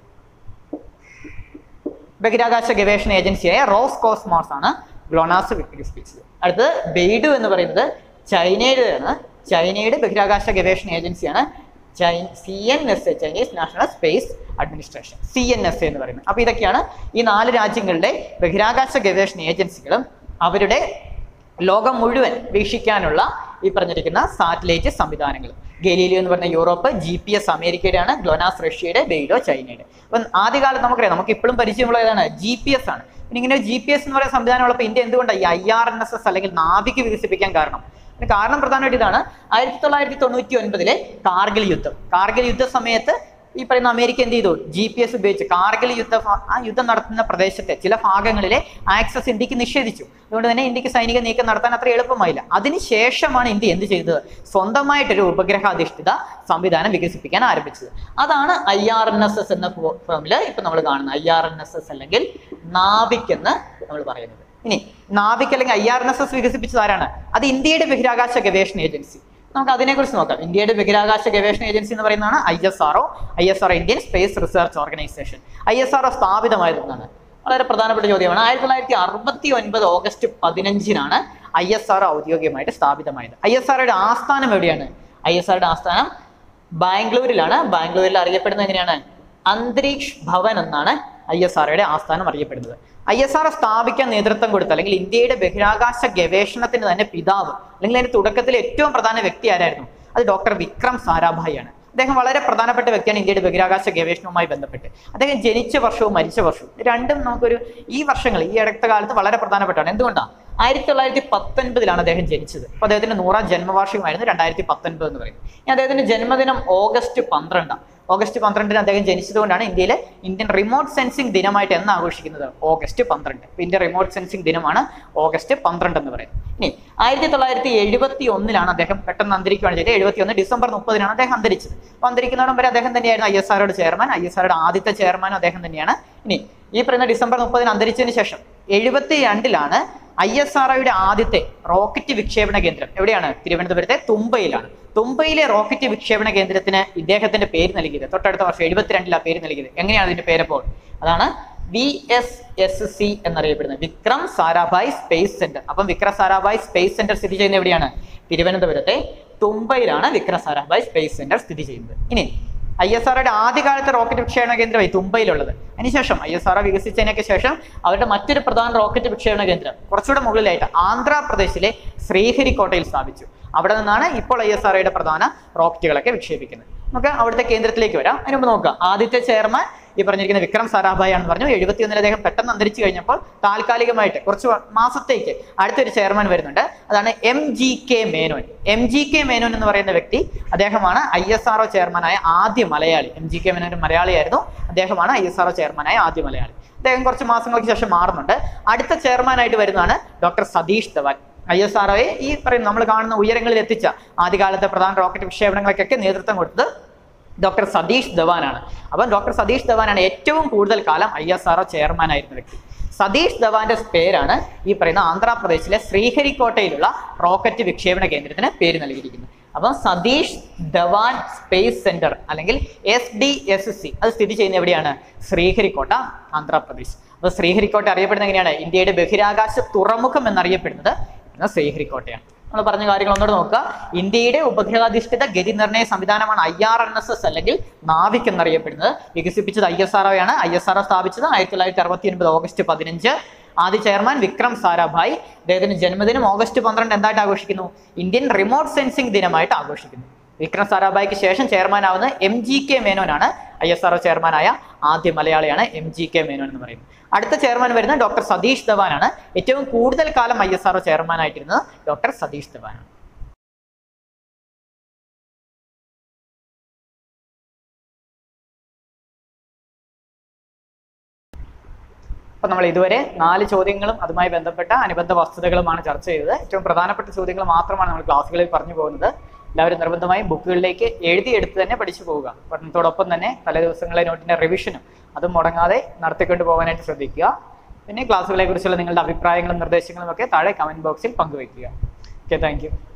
ബഹിരാകാശ ഗവേഷണ ഏജൻസിയായ റോസ് കോസ്മോസ് ആണ് ഗ്ലോണാസ് വികസിപ്പിച്ചത് അടുത്തത് ബെയ്ഡു എന്ന് പറയുന്നത് ചൈനയുടെയാണ് ചൈനയുടെ ബഹിരാകാശ ഗവേഷണ ഏജൻസിയാണ് C N S A Chinese national space administration C N S A എന്ന് പറയുന്നത് അപ്പോൾ ഇതൊക്കെയാണ് ഈ നാല് രാജ്യങ്ങളുടെ ബഹിരാകാശ ഗവേഷണ ഏജൻസികളും അവരുടെ ലോകം മുഴുവൻ വീക്ഷിക്കാനുള്ള ഈ പറഞ്ഞിരിക്കുന്ന സാറ്റലൈറ്റ് സംവിധാനങ്ങൾ ഗലീലിയോ എന്ന് പറഞ്ഞ യൂറോപ്പ് ജി പി എസ് അമേരിക്കയുടെയാണ് ഗ്ലോനാസ് റഷ്യയുടെ ബെയ്ഡോ ചൈനയുടെ അപ്പം ആദ്യകാലത്ത് നമുക്കറിയാം നമുക്ക് ഇപ്പോഴും പരിചയമുള്ള ഏതാണ് ജി പി എസ് ആണ് പിന്നെ ഇങ്ങനെ ജി പി എസ് എന്ന് പറയുന്ന സംവിധാനമുള്ളപ്പോൾ ഇന്ത്യ എന്തുകൊണ്ടാണ് ഈ I R N S S അല്ലെങ്കിൽ നാവിക് വികസിപ്പിക്കാൻ കാരണം അതിന് കാരണം പ്രധാനമായിട്ട് ഇതാണ് ആയിരത്തി തൊള്ളായിരത്തി തൊണ്ണൂറ്റി ഒൻപതിലെ കാർഗിൽ യുദ്ധം കാർഗിൽ യുദ്ധ സമയത്ത് ഈ പറയുന്ന അമേരിക്ക എന്ത് ചെയ്തു ജി പി എസ് ഉപയോഗിച്ച് കാർഗിൽ യുദ്ധ ഫ- ആ യുദ്ധം നടത്തുന്ന പ്രദേശത്തെ ചില ഭാഗങ്ങളിലെ ആക്സസ് ഇന്ത്യക്ക് നിഷേധിച്ചു അതുകൊണ്ട് തന്നെ ഇന്ത്യക്ക് സൈനിക നീക്കം നടത്താൻ അത്ര എളുപ്പമായില്ല അതിനുശേഷമാണ് ഇന്ത്യ എന്ത് ചെയ്തത് സ്വന്തമായിട്ടൊരു ഉപഗ്രഹാധിഷ്ഠിത സംവിധാനം വികസിപ്പിക്കാൻ ആരംഭിച്ചത് അതാണ് I R N S S എന്ന ഫോമിൽ ഇപ്പൊ നമ്മൾ കാണുന്നത് I R N S S അല്ലെങ്കിൽ നാവിക് എന്ന് നമ്മൾ പറയുന്നത് ഇനി നാവിക് അല്ലെങ്കിൽ I R N S S വികസിപ്പിച്ചത് ആരാണ് അത് ഇന്ത്യയുടെ ബഹിരാകാശ ഗവേഷണ ഏജൻസി നമുക്ക് അതിനെക്കുറിച്ച് നോക്കാം ഇന്ത്യയുടെ ബഹിരാകാശ ഗവേഷണ ഏജൻസി എന്ന് പറയുന്നതാണ് I S R I S R Indian space research organisation I S R സ്ഥാപിതമായതെന്നാണ് വളരെ പ്രധാനപ്പെട്ട ചോദ്യമാണ് ആയിരത്തി തൊള്ളായിരത്തി അറുപത്തി ഒൻപത് ഓഗസ്റ്റ് പതിനഞ്ചിനാണ് ഐ എസ് ആർ ഔദ്യോഗികമായിട്ട് സ്ഥാപിതമായത് ഐ എസ് ആറുടെ ആസ്ഥാനം എവിടെയാണ് ഐ എസ് ആറുടെ ആസ്ഥാനം ബാംഗ്ലൂരിലാണ് ബാംഗ്ലൂരിൽ അറിയപ്പെടുന്നത് എങ്ങനെയാണ് അന്തരീക്ഷ് ഭവൻ എന്നാണ് ഐ എസ് ആർഒയുടെ ആസ്ഥാനം അറിയപ്പെടുന്നത് ഐ എസ് ആർ സ്ഥാപിക്കാൻ നേതൃത്വം കൊടുത്ത അല്ലെങ്കിൽ ഇന്ത്യയുടെ ബഹിരാകാശ ഗവേഷണത്തിന് തന്നെ പിതാവ് അല്ലെങ്കിൽ അതിന്റെ തുടക്കത്തിൽ ഏറ്റവും പ്രധാന വ്യക്തി ആരായിരുന്നു അത് ഡോക്ടർ വിക്രം സാരാഭായി ആണ് അദ്ദേഹം വളരെ പ്രധാനപ്പെട്ട വ്യക്തിയാണ് ഇന്ത്യയുടെ ബഹിരാകാശ ഗവേഷണവുമായി ബന്ധപ്പെട്ട് അദ്ദേഹം ജനിച്ച വർഷവും മരിച്ച വർഷവും ഇത് രണ്ടും നമുക്കൊരു ഈ വർഷങ്ങൾ ഈ അടുത്ത കാലത്ത് വളരെ പ്രധാനപ്പെട്ടാണ് എന്തുകൊണ്ടാണ് ആയിരത്തി തൊള്ളായിരത്തി പത്തൊൻപതിലാണ് അദ്ദേഹം ജനിച്ചത് അപ്പോൾ അദ്ദേഹത്തിന്റെ നൂറാം ജന്മവാർഷികമായിരുന്നു രണ്ടായിരത്തി പത്തൊൻപത് എന്ന് പറയുന്നത് ഇനി അദ്ദേഹത്തിന്റെ ജന്മദിനം ഓഗസ്റ്റ് പന്ത്രണ്ടാണ് ഓഗസ്റ്റ് പന്ത്രണ്ടിന് അദ്ദേഹം ജനിച്ചതുകൊണ്ടാണ് ഇന്ത്യയിലെ ഇന്ത്യൻ റിമോട്ട് സെൻസിംഗ് ദിനമായിട്ട് എന്ന് ആഘോഷിക്കുന്നത് ഓഗസ്റ്റ് പന്ത്രണ്ട് ഇപ്പൊ ഇന്ത്യ റിമോട്ട് സെൻസിംഗ് ദിനമാണ് ഓഗസ്റ്റ് പന്ത്രണ്ട് എന്ന് പറയുന്നത് ഇനി ആയിരത്തി തൊള്ളായിരത്തി എഴുപത്തി ഒന്നിലാണ് അദ്ദേഹം പെട്ടെന്ന് അന്തരിക്കുകയാണ് ചെയ്തത് എഴുപത്തി ഒന്ന് ഡിസംബർ മുപ്പതിനാണ് അദ്ദേഹം അന്തരിച്ചത് അപ്പോൾ അന്തരിക്കുന്നതോടം വരെ അദ്ദേഹം തന്നെയായിരുന്നു ഐ എസ് ആറുടെ ചെയർമാൻ ഐ എസ് ആറുടെ ആദ്യത്തെ ചെയർമാനും അദ്ദേഹം തന്നെയാണ് ഇനി ഈ പറയുന്ന ഡിസംബർ മുപ്പതിന് അന്തരിച്ചതിന് ശേഷം എഴുപത്തി രണ്ടിലാണ് ഐ എസ് ആർ ഒയുടെ ആദ്യത്തെ റോക്കറ്റ് വിക്ഷേപണ കേന്ദ്രം എവിടെയാണ് തിരുവനന്തപുരത്തെ തുമ്പയിലാണ് തുമ്പയിലെ റോക്കറ്റ് വിക്ഷേപണ കേന്ദ്രത്തിന് ഇദ്ദേഹത്തിന്റെ പേര് നൽകിയത് തൊട്ടടുത്ത വർഷം എഴുപത്തിരണ്ടിൽ ആ പേര് നൽകിയത് എങ്ങനെയാണ് അതിന്റെ പേരപ്പോൾ അതാണ് വി എസ് എസ് സി എന്നറിയപ്പെടുന്നത് വിക്രം സാരാഭായ് സ്പേസ് സെന്റർ അപ്പം വിക്രം സാരാഭായ് സ്പേസ് സെന്റർ സ്ഥിതി ചെയ്യുന്നത് എവിടെയാണ് തിരുവനന്തപുരത്തെ തുമ്പയിലാണ് വിക്രം സാരാഭായ് സ്പേസ് സെന്റർ സ്ഥിതി ചെയ്യുന്നത് ഇനി ഐ എസ് ആറുടെ ആദ്യകാലത്തെ റോക്കറ്റ് വിക്ഷേപണ കേന്ദ്രമായി തുമ്പയിലുള്ളത് അതിനുശേഷം ഐ എസ് ആർ വികസിച്ചതിനൊക്കെ ശേഷം അവരുടെ മറ്റൊരു പ്രധാന റോക്കറ്റ് വിക്ഷേപണ കേന്ദ്രം കുറച്ചുകൂടെ മുകളിലായിട്ട് ആന്ധ്രാപ്രദേശിലെ ശ്രീഹരിക്കോട്ടയിൽ സ്ഥാപിച്ചു അവിടെ നിന്നാണ് ഇപ്പോൾ ഐ എസ് ആർഒയുടെ പ്രധാന റോക്കറ്റുകളൊക്കെ വിക്ഷേപിക്കുന്നത് നമുക്ക് അവിടുത്തെ കേന്ദ്രത്തിലേക്ക് വരാം അതിന് മുമ്പ് നോക്കാം ആദ്യത്തെ ചെയർമാൻ ഈ പറഞ്ഞിരിക്കുന്ന വിക്രം സാരാഭായ് ആണെന്ന് പറഞ്ഞു എഴുപത്തി ഒന്നിൽ അദ്ദേഹം പെട്ടെന്ന് അന്തരിച്ചു കഴിഞ്ഞപ്പോൾ താൽക്കാലികമായിട്ട് കുറച്ച് മാസത്തേക്ക് അടുത്തൊരു ചെയർമാൻ വരുന്നുണ്ട് അതാണ് M G K Menon M G K Menon എന്ന് പറയുന്ന വ്യക്തി അദ്ദേഹമാണ് ഐ എസ് ആർ ചെയർമാനായ ആദ്യ Malayali M G K Menon ഒരു മലയാളിയായിരുന്നു അദ്ദേഹമാണ് ഐ എസ് ആർ ചെയർമാനായ ആദ്യ മലയാളി അദ്ദേഹം കുറച്ച് മാസങ്ങൾക്ക് ശേഷം മാറുന്നുണ്ട് അടുത്ത ചെയർമാനായിട്ട് വരുന്നതാണ് doctor Satish Dhawan I S R ഈ പറയുന്ന നമ്മൾ കാണുന്ന ഉയരങ്ങളിൽ എത്തിച്ച ആദ്യകാലത്തെ പ്രധാന റോക്കറ്റ് വിക്ഷേപണങ്ങൾക്കൊക്കെ നേതൃത്വം കൊടുത്തത് ഡോക്ടർ സതീഷ് ധവാനാണ് അപ്പം ഡോക്ടർ സതീഷ് ധവാനാണ് ഏറ്റവും കൂടുതൽ കാലം ഐ എസ് ആർ ചെയർമാൻ ആയിരുന്ന വ്യക്തി സതീഷ് ധവാന്റെ പേരാണ് ഈ പറയുന്ന ആന്ധ്രാപ്രദേശിലെ ശ്രീഹരിക്കോട്ടയിലുള്ള റോക്കറ്റ് വിക്ഷേപണ കേന്ദ്രത്തിന് പേര് നൽകിയിരിക്കുന്നത് അപ്പം സതീഷ് ധവാൻ സ്പേസ് സെന്റർ അല്ലെങ്കിൽ എസ് ഡി എസ് സി അത് സ്ഥിതി ചെയ്യുന്ന എവിടെയാണ് ശ്രീഹരിക്കോട്ട ആന്ധ്രാപ്രദേശ് അപ്പോൾ ശ്രീഹരിക്കോട്ട അറിയപ്പെടുന്നത് എങ്ങനെയാണ് ഇന്ത്യയുടെ ബഹിരാകാശ തുറമുഖം എന്നറിയപ്പെടുന്നത് എന്ന ശ്രീഹരിക്കോട്ടയാണ് നമ്മൾ പറഞ്ഞ കാര്യങ്ങൾ ഒന്നുകൂടെ നോക്കുക ഇന്ത്യയുടെ ഉപഗ്രഹാധിഷ്ഠിത ഗതി നിർണയ സംവിധാനമാണ് I R N S S അല്ലെങ്കിൽ നാവിക് എന്നറിയപ്പെടുന്നത് വികസിപ്പിച്ചത് ഐ എസ് ആർ ആണ് ഐ എസ് ആർ സ്ഥാപിച്ചത് ആയിരത്തി തൊള്ളായിരത്തി അറുപത്തി ഒൻപത് ഓഗസ്റ്റ് പതിനഞ്ച് ആദ്യ ചെയർമാൻ വിക്രം സാരാഭായ് അദ്ദേഹത്തിന്റെ ജന്മദിനം ഓഗസ്റ്റ് പന്ത്രണ്ട് എന്തായിട്ട് ആഘോഷിക്കുന്നു ഇന്ത്യൻ റിമോട്ട് സെൻസിംഗ് ദിനമായിട്ട് ആഘോഷിക്കുന്നു വിക്രം സാരാഭായിക്ക് ശേഷം ചെയർമാൻ ആവുന്ന എം ജി കെ മേനോനാണ് ഐ എസ് ആർ ചെയർമാനായ ആദ്യ മലയാളിയാണ് എം ജി കെ മേനോൻ എന്ന് പറയുന്നത് അടുത്ത ചെയർമാൻ വരുന്നത് ഡോക്ടർ സതീഷ് ധവാനാണ് ഏറ്റവും കൂടുതൽ കാലം ഐ എസ് ആർ ചെയർമാൻ ആയിട്ടിരുന്നത് ഡോക്ടർ സതീഷ് ധവാനാണ് അപ്പൊ നമ്മൾ ഇതുവരെ നാല് ചോദ്യങ്ങളും അതുമായി ബന്ധപ്പെട്ട അനുബന്ധ വസ്തുതകളുമാണ് ചർച്ച ചെയ്തത് ഏറ്റവും പ്രധാനപ്പെട്ട ചോദ്യങ്ങൾ മാത്രമാണ് നമ്മൾ ക്ലാസ്സുകളിൽ പറഞ്ഞു പോകുന്നത് എല്ലാവരും നിർബന്ധമായും ബുക്കുകളിലേക്ക് എഴുതിയെടുത്ത് തന്നെ പഠിച്ചു പോവുക പഠനത്തോടൊപ്പം തന്നെ തലേ ദിവസങ്ങളിലെ നോട്ടിന്റെ റിവിഷനും അതും മുടങ്ങാതെ നടത്തിക്കൊണ്ട് പോകാനായിട്ട് ശ്രദ്ധിക്കുക പിന്നെ ക്ലാസ്സുകളെ കുറിച്ചുള്ള നിങ്ങളുടെ അഭിപ്രായങ്ങളും നിർദ്ദേശങ്ങളും ഒക്കെ താഴെ കമന്റ് ബോക്സിൽ പങ്കുവയ്ക്കുക ഓക്കെ താങ്ക്